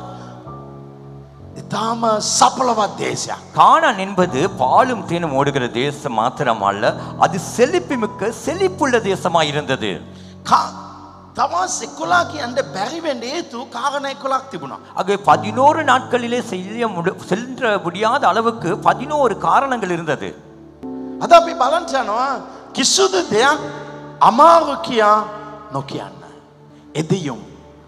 ඉතාම සපලවත් දේශයක්. கானான் என்பது பாலும் தேனும் ஓடுகிற தேசம் மாத்திரமல்ல அது செழிப்புமிக்க செழிப்புள்ள தேசமாய் இருந்தது කා- තවස් එක්කොලා කියන්න බැරිවෙන්ඩ ඒතු කාරණ එකොලක් තිබුණා. ஆகவே பதினோரு நாட்களிலே செய்ய முடி சென்ற முடியாத அளவுக்கு பதினோரு காரணங்கள் இருந்தது අද අපි බලන්ට යනවා කිස්සුද දෙයක් අමාරු කියා නොකියන්න. එදයුම්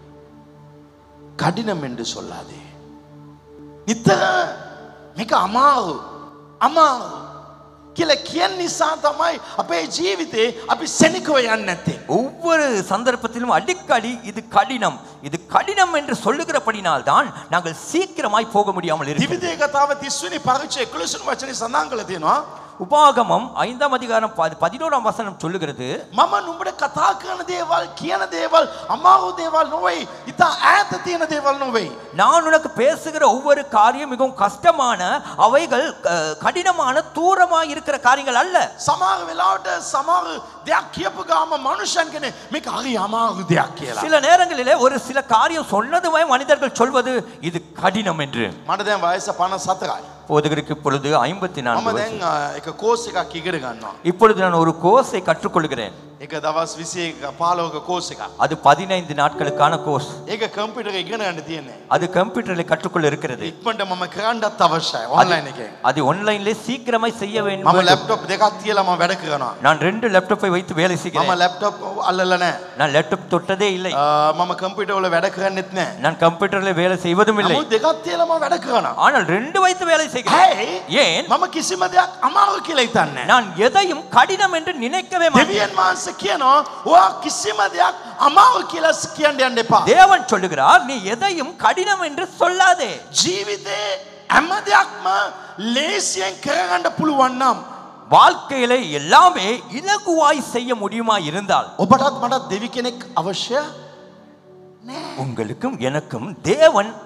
කඩිනමෙන්ඩ සොල්ලාදේ. නිතර මේක අමාරු අමාරු කියල කියන් නිසා තමයි අපේ ජීවිතේ අපි සැනිකව යන්න ඇත්තේ. ஒவ்வொரு சந்தர்ப்பத்திலும் அடிக்கடி இது கடினம் இது கடினம் என்று சொல்லுகிறபடினால் தான் நாங்கள் சீக்கிரமாய் போக முடியாமல் இருக்கிறோம் දිවිදේ කතාව තිස්වනි පරිචය එක්ලුසුන් වචන සඳහන් කළ තියෙනවා. உபாகமம் ஐந்தாம் அதிகாரம் பதி- பதினோராம் வசனம் சொல்லுகிறது මම නුඹට කතා කරන දේවල් කියන දේවල් අමාරු දේවල් නොවෙයි ඉතා ඈත තියෙන දේවල් නොවෙයි. நான் உனக்கு பேசுகிற ஒவ்வொரு காரியம் மிகவும் கஷ்டமான அவைகள் அஹ், கடினமான தூரமாய் இருக்கிற காரியங்கள் அல்ல සමාර වෙලාවට සමාර දෙයක් කියපු ගාම මනුෂ්‍යන් කෙනෙ මේක හරි අමාරු දෙයක් කියලා. சில நேரங்களிலே ஒரு சில காரியம் சொன்னதுமே மனிதர்கள் சொல்வது இது கடினம் என்று මට දැන් වයස පන සතරයි. போதகருக்கு இப்பொழுது ஐம்பத்தி මම நான்கு දැන් අ, එක කෝස් එකක් ඉගෙන ගන්නවා. இப்பொழுது நான் ஒரு கோர்ஸை கற்றுக்கொள்கிறேன் එක දවස් විසිය පාලෝක කෝස් එකක්. அது பதினைந்து நாட்களுக்கான கோர்ஸ் ඒක කම්පිටර ඉගෙන ගන්න තියෙන්නේ. அது கம்ப்யூட்டரில் கற்றுக்கொள்ள இருக்கிறது ඉක්මට මම කරන්නත් අවශ්‍යයි ඔන්ලයින් එක. அது ஒன்லைன்ல சீக்கிரமாய் செய்ய මම வேண்டும் ලැප්ටොප් දෙකක් තියලම වැඩ කරනවා. நான் ரெண்டு லேப்டாப்பை வைத்து வேலை මම செய்கிறேன் ලැප්ටොප් අල්ලල නෑ. நான் லேப்டாப் தொட்டதே இல்லை අ, මම කම්පිටවල වැඩ කරන්නෙත් නෑ. நான் கம்ப்யூட்டர்ல வேலை செய்வதும் இல்லை නමුත් දෙකක් තියලම වැඩ කරනවා. ஆனால் ரெண்டு வைத்து வேலை செய்கிறேன் හැයි ஏன் මම කිසිම දෙයක් අමාරු කියලා හිතන්නේ. නෑ. நான் எதையும் கடினம் என்று நினைக்கவே மாட்டேன் දෙවියන් වහන්සේ කියනවා ඔයා කිසිම දෙයක් අමාරු කියලා කියන්න යන්න එපා. தேவன் சொல்லுகிறார் நீ எதையும் கடினம் என்று சொல்லாதே ජීවිතේ හැම දෙයක්ම ලේසියෙන් කරගන්න පුළුවන් නම් வாழ்க்கையில எல்லாமே இலகுவாய் செய்ய முடியுமா இருந்தால் ඔබටත් මටත් දෙවි කෙනෙක් අවශ්‍ය உங்களுக்கும் எனக்கும் தேவன்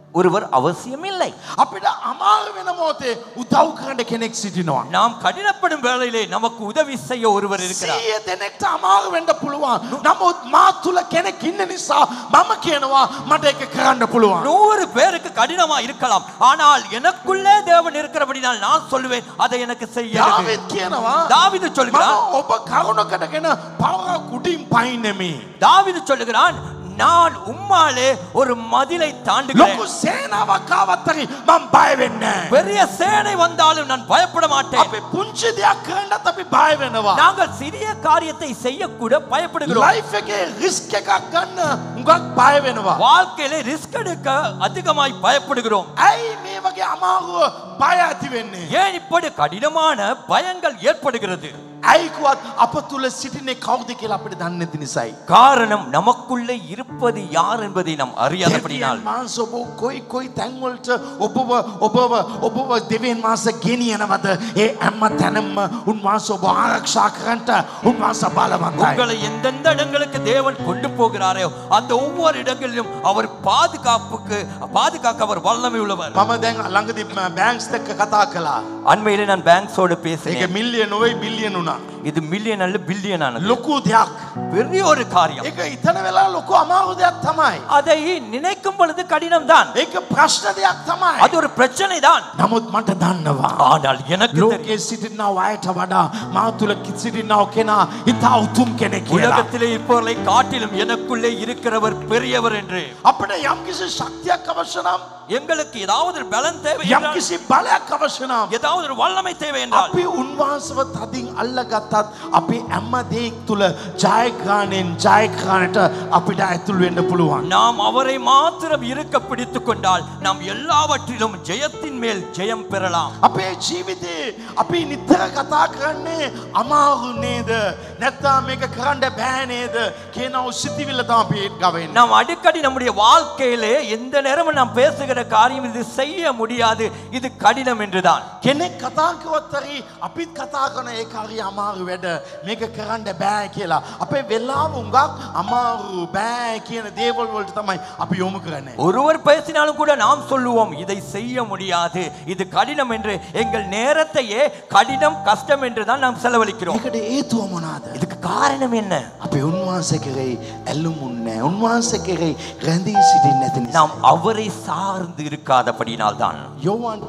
ஒருவர் அவசியமில்லை අපිට අමාරු වෙන මොහොතේ උදව් කරන්න කෙනෙක් සිටිනවා. நாம் கடினப்படும் வேளையிலே நமக்கு உதவி செய்ய ஒருவர் இருக்கிறார் සීය දෙනෙක්ට අමාරු වෙන්න පුළුවන්. නමුත් මා තුළ කෙනෙක් ඉන්න නිසා මම කියනවා මට එක කරන්න පුළුවන්. நூறு பேருக்கு கடினமா இருக்கலாம் ஆனால் எனக்குள்ளே தேவன் இருக்கிறபடினால் நான் சொல்லுவேன் அதை எனக்கு செய்ய යාවෙත් කියනවා தாவீது சொல்கிறான் මම ඔබ කරුණකටගෙන පවර කුටින් පයින්නෙමි. தாவீது சொல்லுகிறான் நான் உம்மாலே ஒரு மதிலை தாண்டுகிறேன் ලොකු සේනාවක් ආවත්තරි මම බය වෙන්නේ නැහැ. பெரிய சேனை வந்தாலும் நான் பயப்பட மாட்டேன் අපි පුංචි දෙයක් කරන්නත් අපි බය වෙනවා. நாங்கள் சிறிய காரியத்தை செய்யக்கூட பயப்படுகிறோம் ලයිෆ් එකේ රිස්ක් එකක් ගන්න උඟක් බය වෙනවා. வாழ்க்கையில ரிஸ்க் எடுக்க அதிகமாய் பயப்படுகிறோம் ඇයි මේ වගේ අමාරුව බය ඇති වෙන්නේ? ஏன் இப்படி கடினமான பயங்கள் ஏற்படுகிறது ඇයිකුවත් අප තුළ සිටින්නේ කවුද කියලා අපිට දන්නේ නැති නිසායි. காரணம் நமக்குள்ளே இருப்பது யார் என்பதை நாம் அறியாதபடினால் මාස ඔබ කොයි කොයි තැන්වලට ඔබව ඔබව ඔබව දෙවන් මාස ගෙනියනවද ඒ ඇම්ම තැනම්ම උන්වහන්ස ඔබ ආරක්ෂා කරන්ට උන්වහන්ස බලවන්තයි. உங்களை எந்தெந்த இடங்களுக்கு தேவன் கொண்டு போகிறாரோ அந்த ஒவ்வொரு இடங்களிலும் அவர் பாதுகாப்புக்கு பாதுகாக்க அவர் வல்லமை உள்ளவர் මම දැන් ළඟදි බෑන්ක්ස් එක්ක කතා කළා. அண்மையிலே நான் பேங்க்ஸோடு ඒක பேசினேன் මිල්ලිය නොවේ බිල්ලියන් වුණා. இது மில்லியன் அல்ல பில்லியன் ஆனது ලොකු දෙයක්. பெரிய ஒரு காரியம் ඒක ඉතන වෙලා ලොකු අමාරු දෙයක් තමයි. அதை நினைக்கும் பொழுது கடினம் தான் ඒක ප්‍රශ්න දෙයක් තමයි. அது ஒரு பிரச்சனை தான் නමුත් මට දන්නවා. ஆனால் எனக்கு தெரியும். ලෝකයේ සිටින්නව අයට වඩා මා තුළ සිටින්නව කෙනා ඉතා උතුම් කෙනෙක් කියලා. உலகத்திலே இருப்பவர்களை காட்டிலும் எனக்குள்ளே இருக்கிறவர் பெரியவர் என்று අපිට යම්කිසි ශක්තියක් අවශ්‍ය නම් எங்களுக்கு ஏதாவது ஒரு பலன் தேவை என்றால், යම්කිසි බලයක් අවශ්‍ය නම් ஏதாவது ஒரு வல்லமை தேவை என்றால் අපි උන්වහන්සව තදින් අල්ලගත්තත් අපි හැම දෙයක් තුළ ජයග්‍රහණයෙන් ජයග්‍රහණයට අපිට ඇතුල් වෙන්න පුළුවන්. நாம் அவரை மாத்திரம் இருக்க பிடித்துக் கொண்டால் நாம் எல்லாவற்றிலும் ஜெயத்தின் மேல் ஜெயம் பெறலாம் අපේ ජීවිතේ අපි නිතර කතා කරන්නේ අමාරු නේද නැත්නම් මේක කරන්න බෑ නේද කියනව සිතිවිල්ල තමයි අපි ගවෙන්නේ. நாம் அடிக்கடி நம்முடைய வாழ்க்கையிலே எந்த நேரமும் நாம் பேசுகிற காரியம் இது செய்ய முடியாது இது கடினம் என்றுதான் කෙනෙක් කතා කිව්වත් හරි අපිත් කතා කරන ඒක හරි අමාරු වැඩ මේක කරන්න බෑ කියලා. අපේ වෙලාව උඟක් අමාරු බෑ කියන දේවල් වලට තමයි අපි යොමු කරන්නේ. ஒருவர் பேசினாலும் கூட நாம் சொல்லுவோம் இதை செய்ய முடியாது இது கடினம் என்று எங்கள் நேரத்தையே கடினம் கஷ்டம் என்று தான் நாம் செலவழிக்கிறோம் ඒකට හේතුව මොනවාද? இதுக்கு காரணம் என்ன අපි උන්වහන්සේ කෙරෙහි ඇල්ලුමුන්නේ නැහැ. උන්වහන්සේ කෙරෙහි රැඳී සිටින්නේ නැති නිසා. நாம் அவரை சார்ந்து இருக்காதபடினால் தான் යෝවාන්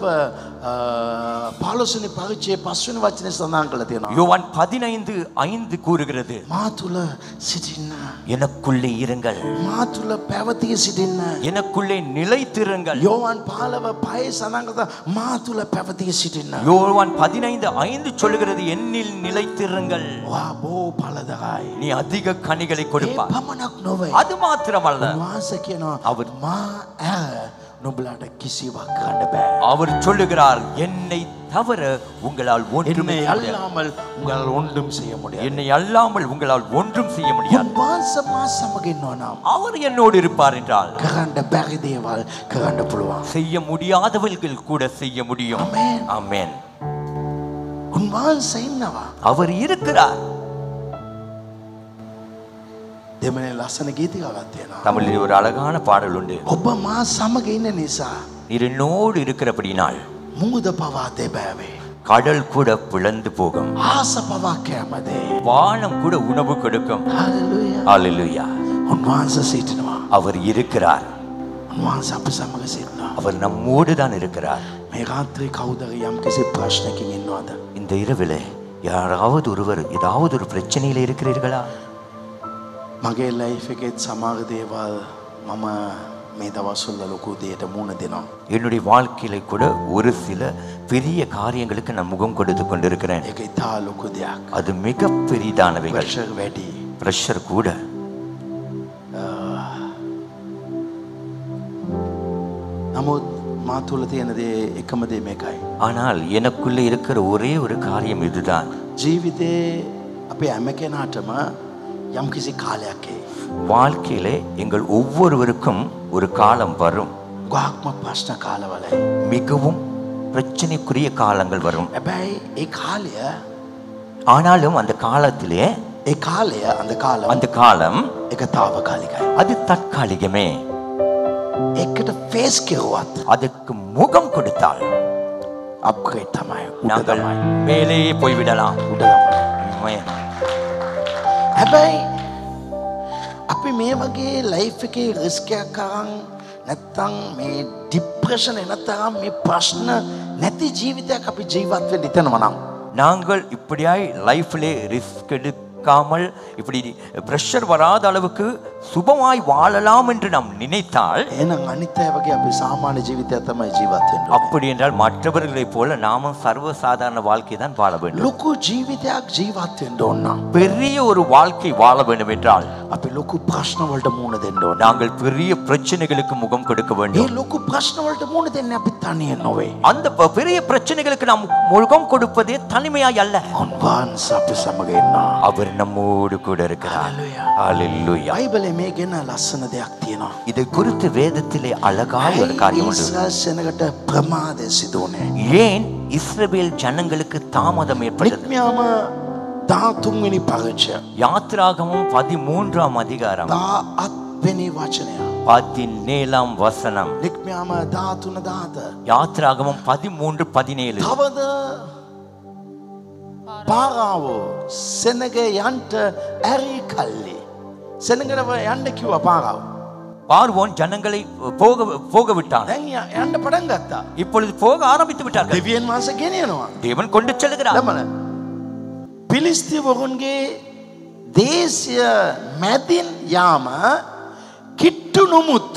15 පාලොසනි පරිච්ඡේ පස්වෙනි වචනේ සඳහන් කරලා තියෙනවා. யோவான் பதினைந்து ஐந்து கூறுகிறது මා තුල සිටින්න. எனக்குள்ளே இருங்கள் මා තුල පැවතී සිටින්න. எனக்குள்ளே நிலைத்திருங்கள் යෝවාන් 15 පහේ සඳහන් කරලා මා තුල පැවතී සිටින්න. யோவான் பதினைந்து ஐந்து சொல்லுகிறது என்னில் நிலைத்திருங்கள் වා බෝ පළදරයි. நீ அதிக கனிகளை ඒ கொடுப்பாய் පමණක් නොවේ. அது மாத்திரமல்ல උන්වහන්සේ කියනවා அவர்- මා ඇ නුඹලාට කිසිවක් කරන්න බෑ. அவர் சொல்லுகிறார் என்னை தவிர உங்களால் ஒன்றும் என்னை அல்லாமல் உங்களால் ஒன்றும் செய்ய முடியாது. என்னை அல்லாமல் உங்களால் ஒன்றும் செய்ய முடியாது උන්වහන්සේ මා සමග ඉන්නවා නම් அவர் என்னோடு இருப்பார் என்றால் කරන්න බැරි දේවල් කරන්න පුළුවන්. செய்ய முடியாதவர்கள் கூட செய்ய முடியும் ஆமென். ஆமென் උන්වහන්සේ ඉන්නවා. அவர் இருக்கிறார் දෙමනේ ලස්සන ගීතිකාවක් තියෙනවා. தமிழில் ஒரு அழகான பாடல் உண்டு ඔබ මා සමග ඉන්න නිසා நீர் என்னோடு இருக்கிறபடினால் මුහුද පවා දෙබෑවේ. கடல் கூட பிளந்து போகும் ආස පවා කෑමදේ. வானம் கூட உணவு கொடுக்கும் හලලුය. ஹalleluya උන්වහන්සේ සිටිනවා. அவர் இருக்கிறார் උන්වහන්සේ අප සමග සිටිනවා. அவர் நம்மோடு தான் இருக்கிறார் මේ රාත්‍රී කවුදර යම් කිසි ප්‍රශ්නකින් ඉන්නවාද? இந்த இரவிலே யாராவது ஒருவர் ஏதாவது ஒரு பிரச்சனையில இருக்கிறீர்களா මගේ ලයිෆ් එකෙත් සමහර දේවල් මම මේ දවස්වල ලොකු දෙයට මුණ දෙනවා. என்னுடைய வாழ்க்கையில கூட ஒரு சில பெரிய காரியங்களுக்கு நான் முகம் கொடுத்து கொண்டிருக்கிறேன் ඒක ඉතා ලොකු දෙයක්. அது மிக பெரிதானவைகள் ප්‍රෙෂර් වැඩි. ப்ரெஷர் கூட නමුත් මා තුළ තියෙන දේ එකම දේ මේකයි. ஆனால் எனக்குள்ளே இருக்கிற ஒரே ஒரு காரியம் இதுதான் ජීවිතේ අපේ හැම කෙනාටම යම් කිසි කාලයක් එයි. வாழ்க்கையிலே எங்கள் ஒவ்வொருவருக்கும் ஒரு காலம் வரும் ගොහක්ම ප්‍රශ්න කාලවලයි. மிகவும் பிரச்சனைக்குரிய காலங்கள் வரும் හැබැයි ඒ කාලය ஆனாலும் அந்த காலத்திலே ඒ කාලය අඳ කාල அந்த காலம் එක තාවකාලිකයි. அது தற்காலிகமே එකට ෆේස් කෙරුවත් அதுக்கு முகம் கொடுத்தால் අප්ග්‍රේඩ් තමයි උඩ நாங்கள் තමයි மேலே போய்விடலாம் උඩ තමයි ஆமென். හැබැයි අපි මේ වගේ ලයිෆ් එකේ රිස්කයක් කරන් නැත්තං මේ ඩිප්‍රෂණ එනතරම් මේ ප්‍රශ්න නැති ජීවිතයක් අපි ජීවත්වෙන් ඉතනවනම් நாங்கள் இப்படியாய் லைஃப்லே ரிஸ்க் எடுக்காமல் இப்படி ப்ரெஷர் வராத அளவுக்கு சுபமாய் வாழலாம் என்று நாம் நினைத்தால் එනම් අනිත්තය වගේ අපි සාමාන්‍ය ජීවිතයක් තමයි ජීවත්වෙන් அப்படி என்றால் மற்றவர்களைப் போல நாமும் சர்வசாதாரண வாழ்க்கை தான் வாழ வேண்டும் ලොකු ජීවිතයක් ජීවත්වෙන්ට ඔන්නම් பெரிய ஒரு வாழ்க்கை வாழ வேண்டும் என்றால் අපි ලොකු ප්‍රශ්නවලට මුණ දෙන්න ඕන நாங்கள் பெரிய பிரச்சனைகளுக்கு முகம் கொடுக்க ඒ வேண்டும் ලොකු ප්‍රශ්නවලට මුණ දෙන්න අපි තනියෙන් නොවේ அந்த ப- பெரிய பிரச்சனைகளுக்கு நாம் முகம் கொடுப்பதே தனிமையாய் அல்ல ඔන්වහන්ස අපි සමග ඉන්නා அவர் நம்மோடு கூட இருக்கிறார் Hallelujah. Hallelujah. බයිබලේ මේ ගැන ලස්සන දෙයක් තියෙනවා இதை குறித்து வேதத்திலே அழகாய் ஒரு காரியம் உண்டு ඉස්රාල් සෙනකට ප්‍රමාදය සිදුවනේ ஏன் இஸ்ரவேல் ஜனங்களுக்கு தாமதம் ஏற்பட்டது නික්මයාම ධාතුන්වෙනි පරච්චය யாத்ராகமும் பதிமூன்றாம் அதிகாரம் දා අත්වෙනි වචනය பதினேழாம் வசனம் නික්මයාම ධාතුන දාත யாத்ராகமும் பதிமூன்று பதினேழு තවද පාරාවෝ සෙනග යන්ට ඇරි කල්ලි සෙනගරව යන්ඩ කිව්ව පාරාව பார்வோன் ஜனங்களை போக போக விட்டான் දැන් ය- යන්ඩ පටන් ගත්තා இப்பொழுது போக ஆரம்பித்து விட்டார்கள் දෙවියන් වහන්ස ගෙනයනවා தேவன் கொண்டு செல்கிறார் දමන පිලිස්තිවරුන්ගේ දේශය මැදින් යාම කිට්ටු නොමුත්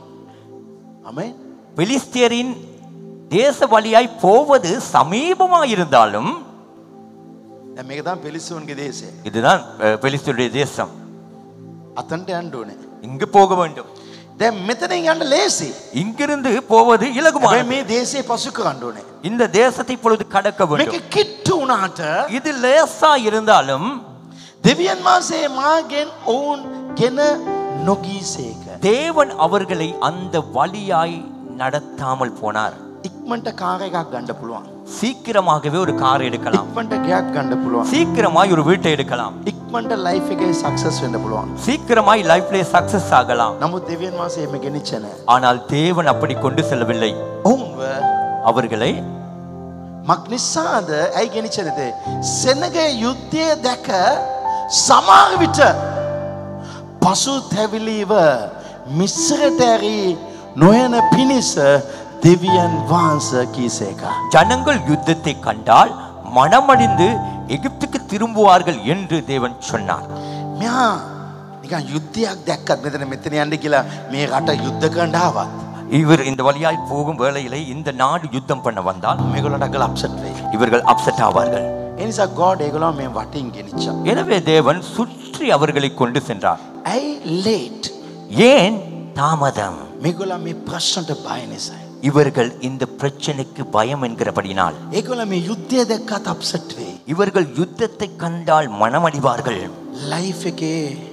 අමේ பெலிஸ்தியரின் தேச வழியாய் போவது சமீபமாய் இருந்தாலும் මේකතම් පිලිස්සුන්ගේ දේශය இதுதான் அஹ், பெலிஸ்தியருடைய தேசம் අතන්ට අන්ඩුවනේ இங்கு போக வேண்டும் දැ මෙතනින් යන්න ලේසි இங்கிருந்து போவது හැබැයි இலகுமான මේ දේශය පසු කරන්ඩුවනේ இந்த தேசத்தை இப்பொழுது கடக்க මේක வேண்டும் කිට්ටු වනාට இது லேசா இருந்தாலும் දෙවියන් වහන්සේ මාගෙන් ඔවුන් ගෙන නොගීසේක தேவன் அவர்களை அந்த வழியாய் நடத்தாமல் போனார் ඉක්මට කාර එකක් ගණ්ඩ පුළුවන් சீக்கிரமாகவே ஒரு கார் எடுக்கலாம் ඉක්මට ගයක් ගණ්ඩ පුළුවන් சீக்கிரமாய் ஒரு வீட்டை எடுக்கலாம் ඉක්මට ලයිෆ් එකේ සක්සස් වෙන්න පුළුවන් சீக்கிரமாய் லைஃப்ல சக்சஸ் ஆகலாம் නමුත් දෙවියන් වහන්සේ එම ගෙනනිච්චන ஆனால் தேவன் அப்படி கொண்டு செல்லவில்லை ඔවුන්ව அவர்களை මක් නිසාද ඇයි ගෙනනිචනතේ සෙනග යුද්ධය දැක සමාවිට පසු තැවිලීව මිස්සරට ඇරී නොයන පිණිස දෙවියන් වහන්ස කීසේක. ஜனங்கள் யுத்தத்தை கண்டால் மனமடிந்து எகிப்துக்கு திரும்புவார்கள் என்று தேவன் சொன்னார் මෙයා නිකන් යුද්ධයක් දැක්කත් මෙතන මෙතන යන්න කියලා මේ රට යුද්ධ කණ්ඩාවත්. இவர் இந்த வழியாய் போகும் வேளையிலே இந்த நாடு யுத்தம் பண்ண வந்தால் මේගොලට අගල අප්සට් වෙයි. இவர்கள் அப்செட் ஆவார்கள் එනිසා ගෝඩ් ඒගොලෝ මේ වටින් ගෙනනිච්චා. எனவே தேவன் சுற்றி அவர்களை கொண்டு சென்றார் ඇයි ලේට් ஏன் தாமதம் මේගොල මේ ප්‍රශ්නට බය නිසයි. இவர்கள் இந்த பிரச்சனைக்கு பயம் என்கிறபடினால் ඒගොල මේ යුද්ධය දැක්කත් අප්සට් වෙයි. இவர்கள் யுத்தத்தை கண்டால் மனமடிவார்கள் ලයිෆ් එකේ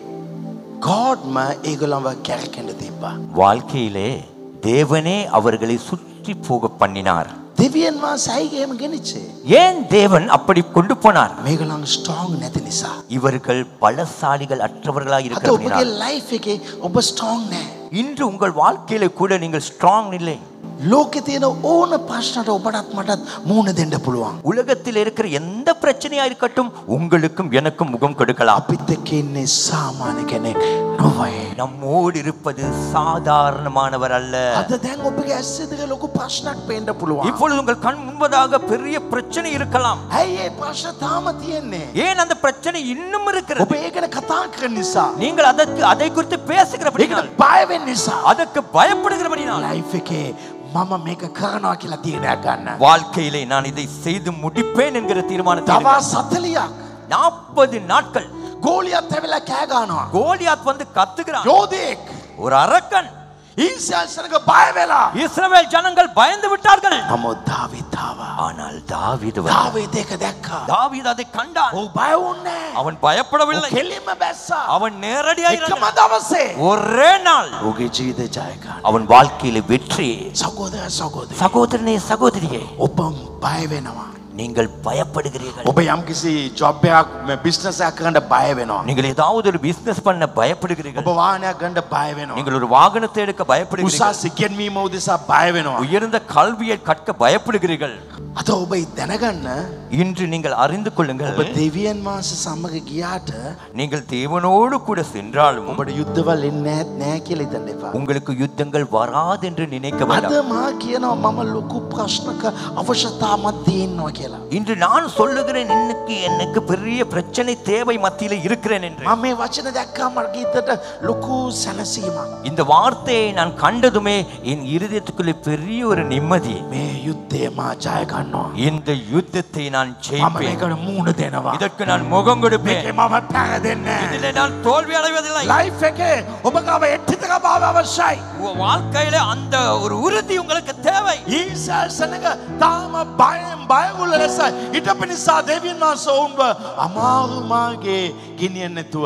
ගෝඩ්ම ඒගොලම්ව කැරකෙන්ට තිබ්බා. வாழ்க்கையிலே தேவனே அவர்களை சுற்றி போக பண்ணினார் දෙවියන්වා සයිගේම ගෙනනිච්චේ. ஏன் தேவன் அப்படி கொண்டு போனார் මේගොලන් ස්ටෝං නැති නිසා. இவர்கள் பலசாலிகள் அற்றவர்களாக අත ඔබගේ இருக்கிறபடினால் ලයිෆ් එකේ ඔබ ස්ටෝං නෑ. இன்று உங்கள் வாழ்க்கையில கூட நீங்கள் ஸ்ட்ராங் இல்லை ලෝකෙ තියෙන ඕන ප්‍රශ්නට ඔබටත් මටත් මූුණ දෙන්න පුළුවන්. உலகத்தில் இருக்கிற எந்த பிரச்சனையா இருக்கட்டும் உங்களுக்கும் எனக்கும் முகம் கொடுக்கலாம் අපිත් එක්ක ඉන්නේ සාමාන්‍ය කෙනෙක් නොවයි. நம்மோடு இருப்பது சாதாரணமானவர் அல்ல අද දැන් ඔබගේ ඇස්සෙදක ලොකු ප්‍රශ්නක් පේන්ට පුළුවන්. இப்பொழுது உங்கள் கண் முன்பதாக பெரிய பிரச்சனை இருக்கலாம் ඇයි ඒ ප්‍රශ්න තාම තියෙන්නේ. ஏன் அந்த பிரச்சனை இன்னும் இருக்கிறது ඔබ ඒකන කතා කර නිසා. நீங்கள் அதற்கு அதை குறித்து பேசுகிறபடினால் ඒකට බයවෙන් නිසා. அதற்கு பயப்படுகிறபடினால் ලයිෆ් එකේ මම මේක කරනවා කියලා තීරණයක් ගන්න. வாழ்க்கையிலே நான் இதை செய்து முடிப்பேன் என்கிற தீர்மானத்தை තවා සතලියක් நாற்பது நாட்கள் ගෝලියත් ඇවෙලා කෑගානවා. கோலியாத் வந்து கத்துகிறான் යෝධයෙක් ஒரு அரக்கன் ඊසල්සනක බයවෙලා. இஸ்ரவேல் ஜனங்கள் பயந்து விட்டார்கள் නමුත් ධාවිතාවා. ஆனால் தாவீது வந்தான். ධාවේදයක දැක්කා. தாவீது அதை கண்டான் ඔහු බයවුන්නේ. அவன் பயப்படவில்லை කෙලින්ම බැස්සා. அவன் நேரடியாக එකම දවසේ. ஒரே நாள் ඔගේ ජීවිත ජයගන්න. அவன் வாழ்க்கையில வெற்றி සකෝදය සකෝද. சகோதரனே சகோதரியே ඔබම් බයවෙනවා. நீங்கள் பயப்படுகிறீர்கள் ඔබ යම්කිසි ජොබ් එකක් බිස්නස් එකක් කරන්න බය වෙනවා. நீங்கள் ஏதாவது ஒரு பிசினஸ் பண்ண பயப்படுகிறீர்கள் ඔබ වාහනයක් ගන්න බය වෙනවා. நீங்கள் ஒரு வாகனத்தை எடுக்க பயப்படுகிறீர்கள் උසස් ඉගෙන්වීම උදෙසා බය වෙනවා. உயர்ந்த கல்வியை கற்க பயப்படுகிறீர்கள் අද ඔබ දැනගන්න இன்று நீங்கள் அறிந்து கொள்ளுங்கள் ඔබ දෙවියන් වහන්සේ සමග ගියාට நீங்கள் தேவனோடு கூட சென்றாலும் ඔබට යුද්ධවල් එන්නේ නැත් නෑ කියලා හිතන්න එපා. உங்களுக்கு யுத்தங்கள் வராது என்று நினைக்க අද வேண்டாம் මා කියනවා මම ලොකු ප්‍රශ්නක අවශ්‍යතාවක් තියෙනවා කියලා. இன்று நான் சொல்லுகிறேன் இன்னைக்கு எனக்கு பெரிய பிரச்சனை தேவை மத்தியில இருக்கிறேன் என்று මම මේ වචන දැක්කා මගේ හිතට ලොකු සැනසීමක්. இந்த வார்த்தையை நான் கண்டதுமே என் இருதயத்துக்குள்ளே பெரிய ஒரு நிம்மதி මේ යුද්ධය මා ජය ගන්නවා. இந்த யுத்தத்தை நான் මම ஜெயிப்பேன் මේකට මූුණ දෙනවා. இதற்கு நான் முகம் கொடுப்பேன் මේකේ මම පැරදෙන්නේ. இதிலே நான் தோல்வி அடைவதில்லை ලයිෆ් එකේ ඔබ ගාව එට්ටිතක භාව අවශ්‍යයි. உங்க வாழ்க்கையில அந்த ஒரு உறுதி உங்களுக்கு தேவை ඊසල්සනක තාම බයෙන් බයගුල්ල ලෙස ඉටප නිසා දෙවියන් වහන්ස ඔවුන්ව අමාරුමාගේ ගෙනියන් නැතුව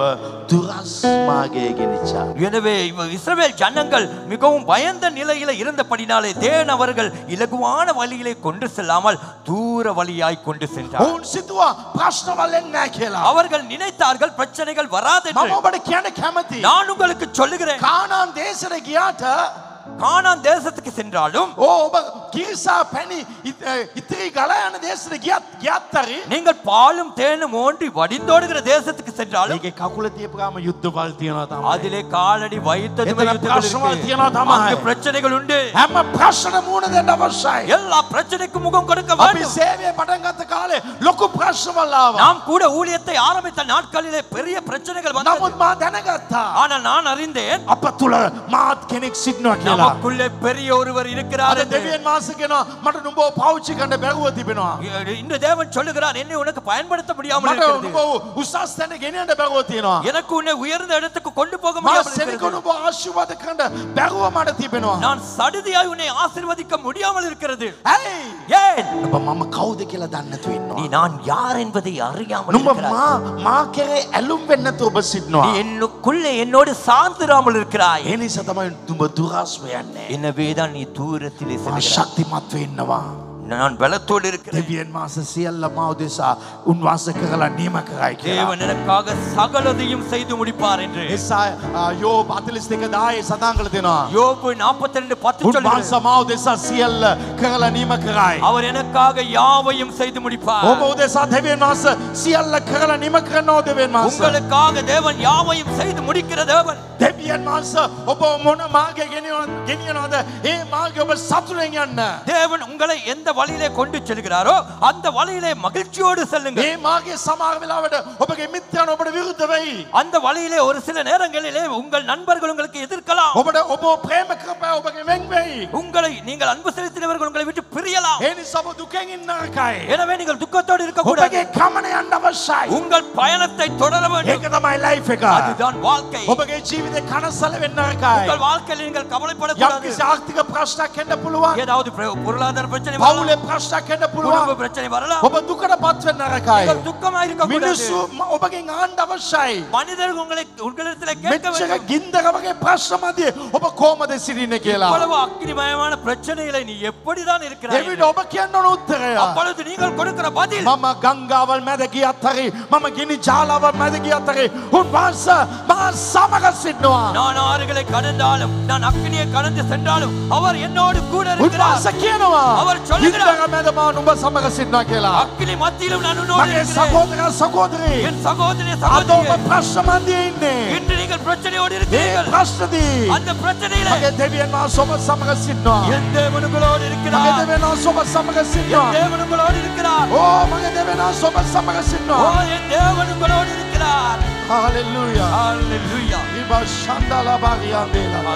දුරස්මාගේ ගෙනනිච්චා. எனவே இவ- இஸ்ரவேல் ஜனங்கள் மிகவும் பயந்த நிலையில இருந்தபடினாலே தேவன் அவர்கள் இலகுவான வழியிலே கொண்டு செல்லாமல் தூர வழியாய் கொண்டு சென்றார் ඔවුන් සිතුවා ප්‍රශ්නවල්ලෙන් නෑ කියලා. அவர்கள் நினைத்தார்கள் பிரச்சனைகள் வராது මම என்று. ඔබට කියන කැමති. நான் உங்களுக்கு சொல்லுகிறேன் කානාන් දේශන ගියාට கானான் தேசத்துக்கு சென்றாலும் ඕ ඔබ කිරිසා පැණි ඉත- ඉතිරි ගල යන දේශන ගියත් ගියත්තරි நீங்கள் பாலும் தேனும் ஓன்றி வடிந்தோடுகிற தேசத்துக்கு சென்றாலும் ඒගේ කකුල තියපුගාම යුද්ධවල් තියෙනවා තම. அதிலே காலடி வைத்ததுமே எத்தனை யுத்தங்கள் பிரச்சனை இருக்கு. තියෙනවා තමයි. அங்கு பிரச்சனைகள் உண்டு හැම ප්‍රශ්න මූුණ දෙන්න අවශ්‍යයි. எல்லா பிரச்சனைக்கும் முகம் கொடுக்க අපි வேண்டும் සේවය පටන්ගත්ත කාලේ ලොකු ප්‍රශ්නවල්ලාව. நாம் கூட ஊழியத்தை ஆரம்பித்த நாட்களிலே பெரிய பிரச்சனைகள் வந்தது නමුත් මා දැනගත්තා. ஆனால் நான் அறிந்தேன் අප තුළ මාත් කෙනෙක් සිටිනවා කියලා. நமக்குள்ளே பெரிய ஒருவர் இருக்கிறார் අද என்று. දෙවියන් මාසගෙන මට නුඹ පෞච්චි කණඩ බැරුව තිබෙනවා. இன்று தேவன் சொல்லுகிறார் என்னை உனக்கு பயன்படுத்த முடியாமல் මට இருக்கிறது. උඹ උසස් තැන ගෙනට බැරුව තියෙනවා. எனக்கு உன்னை உயர்ந்த இடத்துக்கு கொண்டு போக මා முடியாமல் සෙනක இருக்கிறது. නුඹ ආශිවාද කණඩ බැරුව මට තිබෙනවා. நான் சடுதியாய் உன்னை ஆசீர்வதிக்க முடியாமல் இருக்கிறது ඇයි ஏன் නුඹ මම කවුද කියලා දන්නතු நீ ඉන්නවා. நான் யார் என்பதை அறியாமல் නුඹ இருக்கிறாய். මා මා කෙරේ ඇලුම් වෙන්නතු ඔබ நீ සිටිනවා. என்னுக்குள்ளே என்னோடு சார்ந்திராமல் இருக்கிறாய் ඒ නිසා තමයි තුඹ දුරස්ව යන්නේ. எனவேதான் நீ தூரத்திலே මා செல்கிறாய் ශක්තිමත්ව ඉන්නවා. நான் பலத்தோடு இருக்கிறேன் දෙවියන් මාස සියල්ල මව දෙසා උන්වාස කරලා නියම කරයි කියලා. தேவன் எனக்காக சகலதையும் செய்து முடிப்பார் என்று එසා යෝ පතිලිස් දෙක දායේ සදාංකල දෙනවා. யோபு 42 ரெண்டு பத்து උන්වහන්ස சொல்லுகிறது මව දෙසා සියල්ල කරලා නීම කරයි. அவர் எனக்காக யாவையும் செய்து முடிப்பார் ඔබ උදෙසා දෙවියන් වහන්ස සියල්ල කරලා නිම කරනවා දෙවියන් වහන්ස. உங்களுக்காக தேவன் யாவையும் செய்து முடிக்கிற தேவன் දෙවියන් වහන්ස ඔබ මොන මාර්ගය ගෙනියන- ගෙනියනවද ඒ මාර්ගය ඔබ සතුරෙන් යන්න. தேவன் உங்களை எந்த வழியிலே கொண்டு செல்கிறாரோ அந்த வழியிலே மகிழ்ச்சியோடு செல்லுங்க ඒ මාගේ සමාග වෙලාවට ඔබගේ මිත්‍රයන් ඔබට විරුද්ධ වෙයි. அந்த வழியிலே ஒரு சில நேரங்களிலே உங்கள் நண்பர்கள் உங்களுக்கு எதிர்க்கலாம் ඔබට ඔබ ප්‍රේම කරපෑ ඔබගේ වෙන් වෙයි. உங்களை நீங்கள் அன்பு செலுத்தினவர்கள் உங்களை விட்டு பிரியலாம் ඒ නිසා ඔබ දුකෙන් ඉන්න රකයි. எனவே நீங்கள் துக்கத்தோடு இருக்கக்கூடாது ඔබගේ කමන යන්න අවශ්‍යයි. உங்கள் பயணத்தை தொடர வேண்டும் ඒක තමයි ලයිෆ් එක. அதுதான் வாழ்க்கை ඔබගේ ජීවිතේ කනස්සල වෙන්න රකයි. உங்கள் வாழ்க்கையில் நீங்கள் கவலைப்படக்கூடாது යම්කිසි ආර්ථික ප්‍රශ්නයක් එන්න පුළුවන්. ஏதாவது பிர- பொருளாதார பிரச்சனை வரலாம் පවුලේ ප්‍රශ්නයක් එන්න குடும்ப පුළුවන්. பிரச்சனை வரலாம் ඔබ දුකට පත් වෙන්න රකයි. நீங்கள் துக்கமா இருக்கக்கூடாது මිනිස්සු ම- ඔබගෙන් ආණ්ඩ අවශ්‍යයි. மனிதர்கள் உங்களை உங்களிடத்தில் கேட்க මෙච්චක வேண்டும் ගින්දර වගේ ප්‍රශ්න මැදියේ ඔබ කොහමද සිටින්නේ කියලා. இவ்வளவு அக்னிமயமான பிரச்சனைகளை நீ எப்படிதான் இருக்கிறாய் එවිට என்று. ඔබ කියන්න ඕන උත්තරය. அப்பொழுது நீங்கள் கொடுக்கிற பதில் මම ගංගාවල් මැද ගියත් හරි මම ගිනි ජාලාවල් මැද ගියත් හරි උන්වහන්ස මා සමග සිටිනවා. நான் ஆறுகளை கடந்தாலும் நான் அக்னியை கடந்து சென்றாலும் அவர் என்னோடு கூட இருக்கிறார் උන්වහන්ස කියනවා அவர் சொல்லுகிறார். ගින්දර මැද මා නුඹ සමග සිටිනවා කියලා. அக்னி மத்தியிலும் நான் உன்னோடு මගේ இருக்கிறேன் සහෝදර සහෝදරී என் சகோதரி අද ඔබ சகோதரி ප්‍රශ්න මැදියේ ඉන්නේ. இன்று நீங்கள் பிரச்சனையோடு ඒ இருக்கிறீர்கள் ප්‍රශ්නදී அந்த பிரச்சனையில මගේ දෙවියන් වහන්සේ ඔබ සමග සිටිනවා. என் தேவன் உங்களோடு මගේ இருக்கிறார் දෙවියන් වහන්සේ ඔබ සමග என் සිටිනවා. தேவன் உங்களோடு இருக்கிறார் ඕ මගේ දෙවියන් වහන්සේ ඔබ සමග ஓ සිටිනවා. என் தேவன் உங்களோடு இருக்கிறார் හalleluya. ஹalleluya ඉබා ශන්දලා බාරියන්දේලා.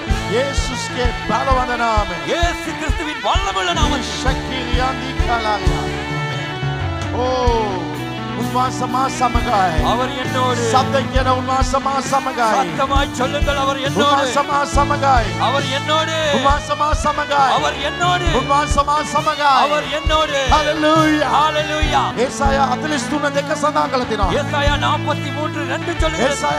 යේසුස්ගේ බලවන්ත නාමයෙන් இயேசு கிறிஸ்துவின் வல்லமுள்ள நாமத்தில் ශකිරියන්දි කලාරියා. ඕ උන්වහන්සේ මා සමගයි. அவர் என்னோடு සබ්ද කියන උන්වහන්සේ මා සමගයි. சத்தமாய் சொல்லுங்கள் அவர் என்னோடு උන්වහන්සේ මා සමගයි. அவர் என்னோடு උන්වහන්සේ මා සමගයි. அவர் என்னோடு උන්වහන්සේ මා සමගයි. அவர் என்னோடு හalleluya. ஹalleluya ඒසාය 43 දෙක සඳහන් කළ තියෙනවා. ஏசாயா நாற்பத்தி மூன்று ரெண்டு சொல்லுகிறது ඒසාය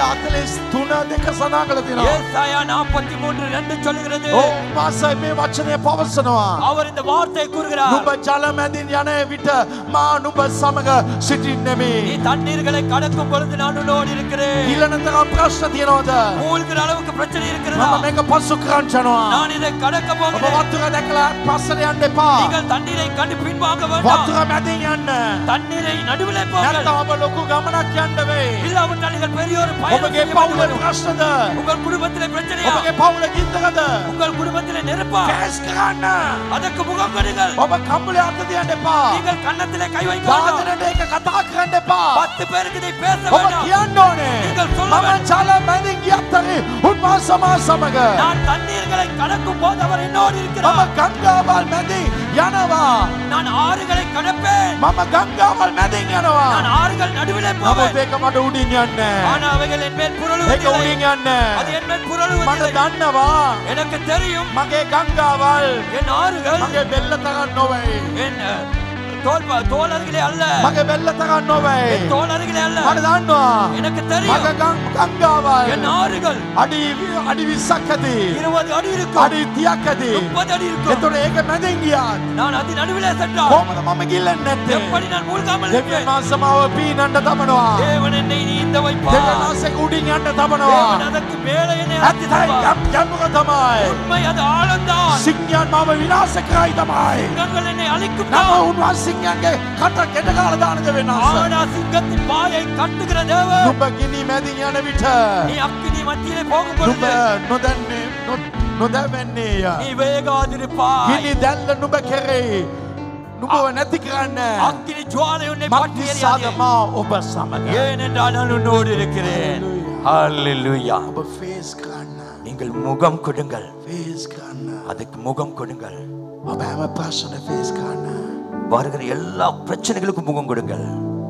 43 දෙක සඳහන් කළ තියෙනවා. ஏசாயா நாற்பத்தி மூன்று ரெண்டு சொல்லுகிறது ඕ මාසයි මේ වචනය පවසනවා. அவர் இந்த வார்த்தை கூறுகிறார் නුඹ ජල මැදින් යන විට මා නුඹ සමග සිටින්නෙමි. நீ தண்ணீர்களை கடக்கும் பொழுது நான் உன்னோடு இருக்கிறேன் ඊළඟට ප්‍රශ්න තියනවද? மூழ்கிற அளவுக்கு பிரச்சனை இருக்கிறதா මම මේක පසු කරන්න යනවා. நான் இதை கடக்க ඔබ போகிறேன் වතුර දැකලා පස්සට යන්න එපා. நீங்கள் தண்ணீரை கண்டு பின்வாங்க வேண்டாம் වතුර මැදින් යන්න. தண்ணீரை நடுவிலே போங்கள் නැත්නම් ඔබ லොකු ගමනක් යන්න වෙයි. இல்லாவிட்டால் நீங்கள் பெரிய ஒரு பயணம் ඔබගේ செய்ய පවුල வேண்டி வரும். ප්‍රශ්නද? உங்கள் குடும்பத்திலே பிரச்சனையா ඔබගේ පවුල ගින්දරද? உங்கள் குடும்பத்திலே நெருப்பா කෑස් කරන්න. அதற்கு முகம் கொடுங்கள் ඔබ කම්බලේ අත තියන්න එපා. நீங்கள் கன்னத்திலே கை வைக்க வேண்டாம் වාදනට ඒක කතා කරන්න එපා. பத்து பேருக்கு இதை பேச ඔබ வேண்டாம் කියන්න ඕනේ. நீங்கள் சொல்ல මම வேண்டும். ජල මැදින් ගියත් හරි උන්වහන්සේ මා සමග. நான் தண்ணீர்களை கடக்கும் போது அவர் என்னோடு මම இருக்கிறார் ගංගාවල් මැදින් යනවා. நான் ஆறுகளை கடப்பேன் මම ගංගාවල් මැදින් යනවා. நான் ஆறுகள் நடுவிலே නමුත් போவேன் ඒක මට උඩින් යන්නේ. ஆனா அவைகள் என் மேல் ඒක புரளுவதில்லை උඩින් යන්නේ. அது என் மேல் මට புரளுவதில்லை දන්නවා. எனக்கு தெரியும் මගේ ගංගාවල් என் ஆறுகள் මගේ බෙල්ල තරම් නොවේ. என் அஹ், தோல் ப- தோல் அருகிலே அல்ல මගේ බෙල්ල තරම් නොවේ. என் தோல் அருகிலே அல்ல මට දන්නවා. எனக்கு මගේ தெரியும் ගං- ගංගාවල් என் ஆறுகள் අඩි අඩි 20ක් ඇති. இருபது அடி இருக்கும் අඩි 30ක් ඇති. முப்பது அடி இருக்கும் එතකොට ඒක මැදින් ගියාත් நான் அது நடுவிலே சென்றால் කොහොමද මම ගිල්ලන්නේ නැත්තේ? எப்படி நான் மூழ்காமல் දෙවියන් இருப்பேன் වහන්සේ මාව පීනන්න තබනවා. தேவன் என்னை நீந்த දෙවියන් வைப்பார் වහන්සේ උඩින් යන්න தேவன் තබනවා. அதற்கு மேலே என்னை அழைத்து ඇත්තයි செல்வார். යම් යම්ක තමයි. உண்மை அது ஆழந்தான் සිංහයන් මාව විනාශ කරයි තමයි. சிங்கங்கள் என்னை அழிக்கும் නම தான். උන්වහන්සේ සිංහයන්ගේ කට ගෙඩ කාලා දාන දෙවියන් වහන්සේ. ஆனா சிங்கத்தின் வாயை கட்டுகிற தேவன் නුඹ ගිනි මැදින් යන විට நீ அக்கினி மத்தியிலே போகும் නුඹ பொழுது නොදන්නේ නො- නොදැවෙන්නේය. நீ வேகாதிருப்பாய் ගිනි දැල්ල නුඹ කෙරෙහි. නුඹව නැති කරන්න. அக்கினி ஜுவாலை உன்னை මක්නිසාද பற்றியறியாது මා ඔබ සමග. ஏனென்றால் நான் உன்னோடு இருக்கிறேன் ஹalleluya ඔබ ෆේස් කරන්න. நீங்கள் முகம் கொடுங்கள் ෆේස් කරන්න. அதுக்கு முகம் கொடுங்கள் ඔබ හැම ප්‍රශ්න ෆේස් කරන්න. வருகிற எல்லா பிரச்சனைகளுக்கும் முகம் கொடுங்கள்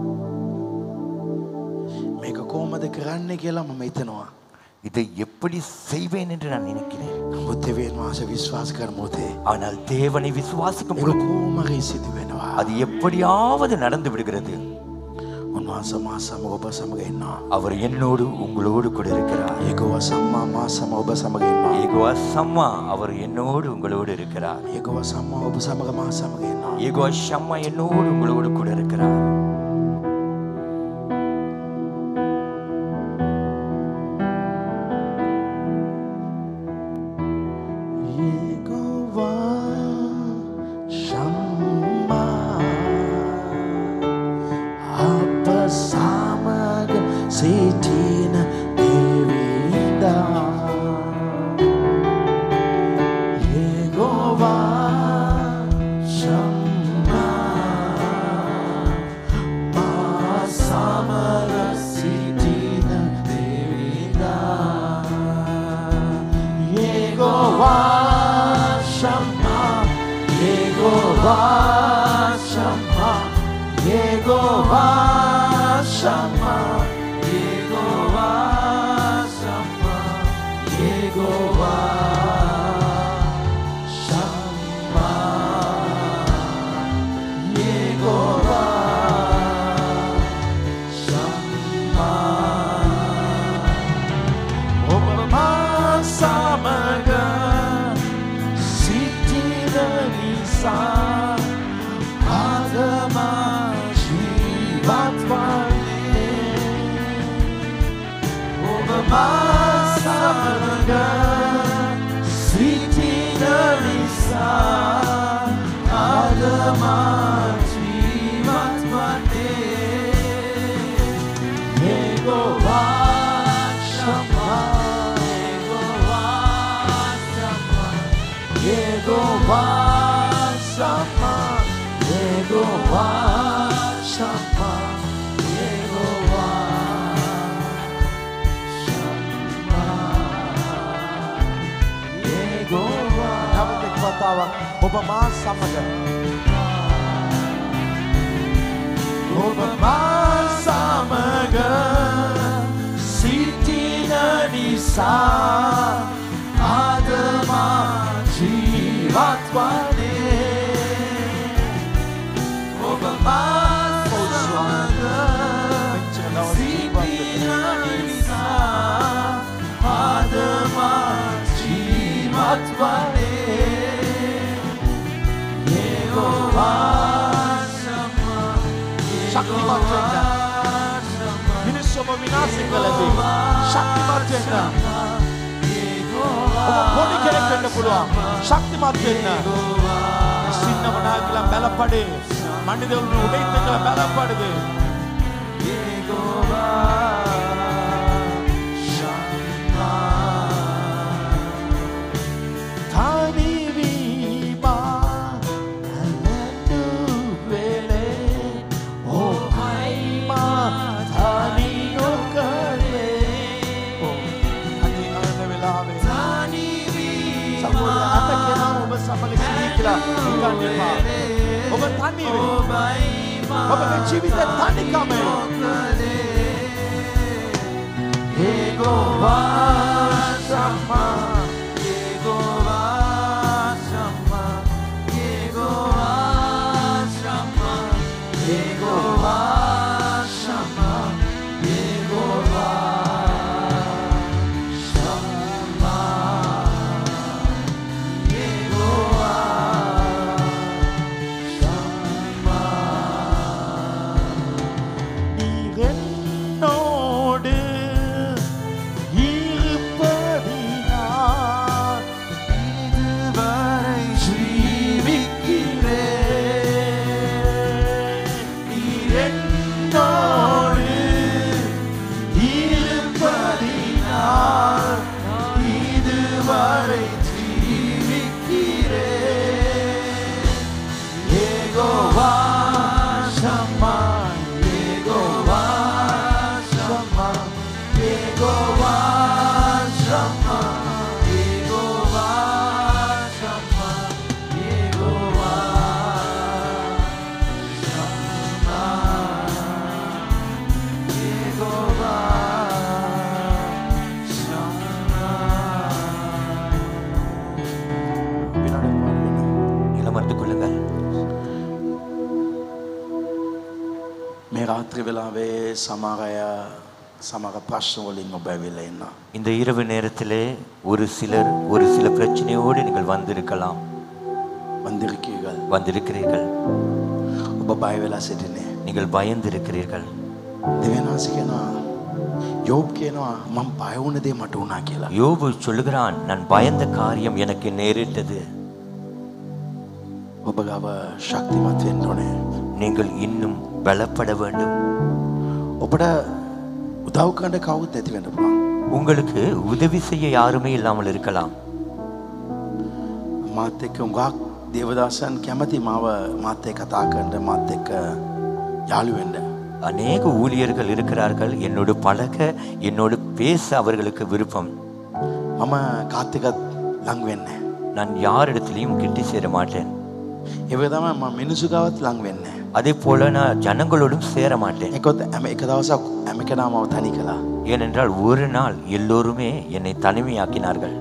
මේක කොහොමද කරන්නේ කියලා මම හිතනවා. இதை எப்படி செய்வேன் என்று நான் நினைக்கிறேன் නමුත් දෙවියන් වහන්සේ විශ්වාස කරන මොහොතේ ஆனால் தேவனை விசுவாசிக்கும் ඒක பொழுது කොහොමරි සිදු වෙනවා. அது எப்படியாவது நடந்து விடுகிறது උන්වහන්සේ මා සමග ඔබ සමග ඉන්නවා. அவர் என்னோடு உங்களோடு கூட இருக்கிறார் ඒකව සම්මා මා සම ඔබ සමග ඉන්නවා. ஏகோவா சம்மா அவர் என்னோடு உங்களோடு இருக்கிறார் ඒකව සම්මා ඔබ සමග මා සමග ඉන්නවා. ஏகோவா சம்மா என்னோடு உங்களோடு கூட இருக்கிறார் ඒකවා සම්මා අප සමග සිටින දෙවිදා ඒගොවා සම්මා මා සමග සිටින දෙවිදා ඒගොවා සම්මා ඒගොවා සම්මා ඒගොවා සම්මා ඒගොවා සම්මා ඒගොවා සම්මා ඒගොවා සම්මා ඔබ මා සමග සිටින නිසා ආදමා ජීවත් වන්නේ ඔබ මා සමග සිටින නිසා ආදමා ජීවත් වන්නේ ඒගොවා සම්මා ඒගොවා සම්මා ඒගොවා සම්මා ඒගොවා සම්මා ඒගොවා සම්මා ඒගොවා නමුත් එක් වතාවක් ඔබ මා සමග ඔබ මා සමග සිටින නිසා ආදමා ජීවත් වනේ ඔබ මා ශක්තිමත් වෙන්න. මිනිස්සුම විනාශ කළදී ශක්තිමත් වෙන්න. ඔබ පොඩි කෙනෙක් වෙන්න පුළුවන්. ශක්තිමත් වෙන්න. சின்னவனா இருக்கலாம் பலப்படு மனிதர்கள் உடைத்துக்கலாம் பலப்படுது தனிவீமா அலண்டு வேலே ஓ மைமா தனி நோக்கலே ஓ தனி அழன விழாவே සමෝද අත කෙනා ඔබ සමග ජීවිතලා ඉගන්නවා ඔබ තනිවේ ඔබගේ ජීවිත තනිකම ඒගෝවා සම්මා ඒගෝවා සම්මා ඒගෝවා සම්මා ඒගෝවා සම්මා ඒගෝවා நீரென்னோடு இருப்பதினால் இதுவரை ஜீவிக்கிறேன். நீரென்னோடு இருப்பதினால் இதுவரை ஜீவிக்கிறேன். யெகோவா ஷம்மா, யெகோவா ஷம்மா, யெகோவா ஷம்மா, யெகோவா ஷம்மா, யெகோவா ஷம்மா, யெகோவா ஷம்மா. பின்னாடி பாருங்க. நிலமர்ந்து கொள்ளுங்கள் මේ රාත්‍රී වෙලාවේ සමහර අය සමහර ප්‍රශ්න වලින් ඔබ ඇවිල්ලා ඉන්නවා. இந்த இரவு நேரத்திலே ஒரு சிலர் ஒரு சில பிரச்சனையோடு நீங்கள் வந்திருக்கலாம் වන්දිරකීගල් வந்திருக்கிறீர்கள் ඔබ බය වෙලා සිටිනේ. நீங்கள் பயந்திருக்கிறீர்கள் දෙවනාසි කෙනා යෝබ් කියනවා මම බය වුණ දේ මට වුණා කියලා. யோபு சொல்லுகிறான் நான் பயந்த காரியம் எனக்கு நேரிட்டது ඔබ ගව ශක්තිමත් වෙන්න ඕනේ. நீங்கள் இன்னும் பலப்பட வேண்டும் ඔබට උදව් කරන්න කවුරුත් නැති වෙන්න පුළුවන්. உங்களுக்கு உதவி செய்ய யாருமே இல்லாமல் இருக்கலாம் මාත් එක්ක උගක් දේවදාසයන් කැමති මාව මාත් එක්ක කතා කරන්න මාත් එක්ක යාළු වෙන්න. அநேக ஊழியர்கள் இருக்கிறார்கள் என்னோடு பழக என்னோடு பேச அவர்களுக்கு விருப்பம் මම කාත් එකත් ලං වෙන්න. நான் யாரிடத்திலையும் கிட்டி சேர மாட்டேன் ඒව තමයි මම මිනිසු ගාවත් ලං වෙන්න. அதே போல நான் ஜனங்களோடும் சேர மாட்டேன் එකොත් ඇම එක දවසක් ඇම කෙනාමව තනි කළා. ஏனென்றால் ஒரு நாள் எல்லோருமே என்னை தனிமையாக்கினார்கள்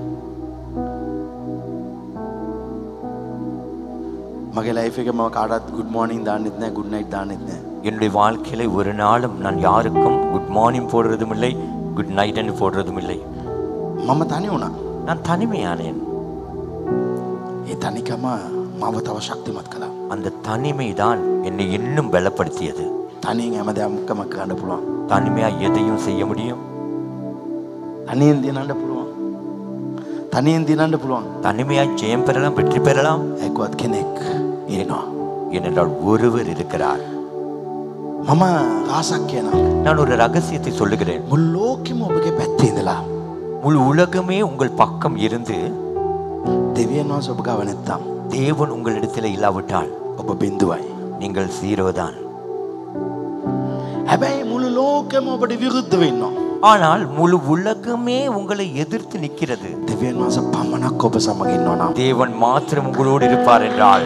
මගේ ලයිෆ් එක මම කාටත් ගුඩ් මෝර්නිං දාන්නෙත් නැහැ ගුඩ් නයිට් දාන්නෙත් නැහැ. என்னுடைய வாழ்க்கையில ஒரு நாளும் நான் யாருக்கும் குட் மார்னிங் போடுறதும் இல்லை குட் நைட்னு போடுறதும் இல்லை මම තනි වුණා. நான் தனிமையானேன் ඒ තනිකම මව තව ශක්තිමත් කළා. அந்த தனிமை தான் என்னை இன்னும் பலப்படுத்தியது තනියෙන් හැම දෙයක්ම කරන්න පුළුවන්. தனிமையா எதையும் செய்ய முடியும் තනියෙන් දිනන්න පුළුවන්. තනියෙන් දිනන්න පුළුවන්. தனிமையா ஜெயம் பெறலாம் வெற்றி பெறலாம் ඒකවත් කෙනෙක් ඉන්නවා. ஏனென்றால் ஒருவர் இருக்கிறார் මම රාසක් කියනවා. நான் ஒரு ரகசியத்தை சொல்லுகிறேன் මුල් ලෝකෙම ඔබගේ පැත්තේ ඉඳලා முழு உலகமே உங்கள் பக்கம் இருந்து දෙවියන් වහන්සේ ඔබ ගාව නැත්තම් தேவன் உங்களிடத்தில் இல்லாவிட்டால் ඔබ බිඳුවයි. நீங்கள் சீரோதான் හැබැයි මුළු ලෝකෙම ඔබට විරුද්ධව ඉන්නවා. ஆனால் முழு உலகமே உங்களை எதிர்த்து நிற்கிறது දෙවියන් වහන්සේ පමණක් ඔබ සමග ඉන්නවා නම් தேவன் மாத்திரம் உங்களோடு இருப்பார் என்றால்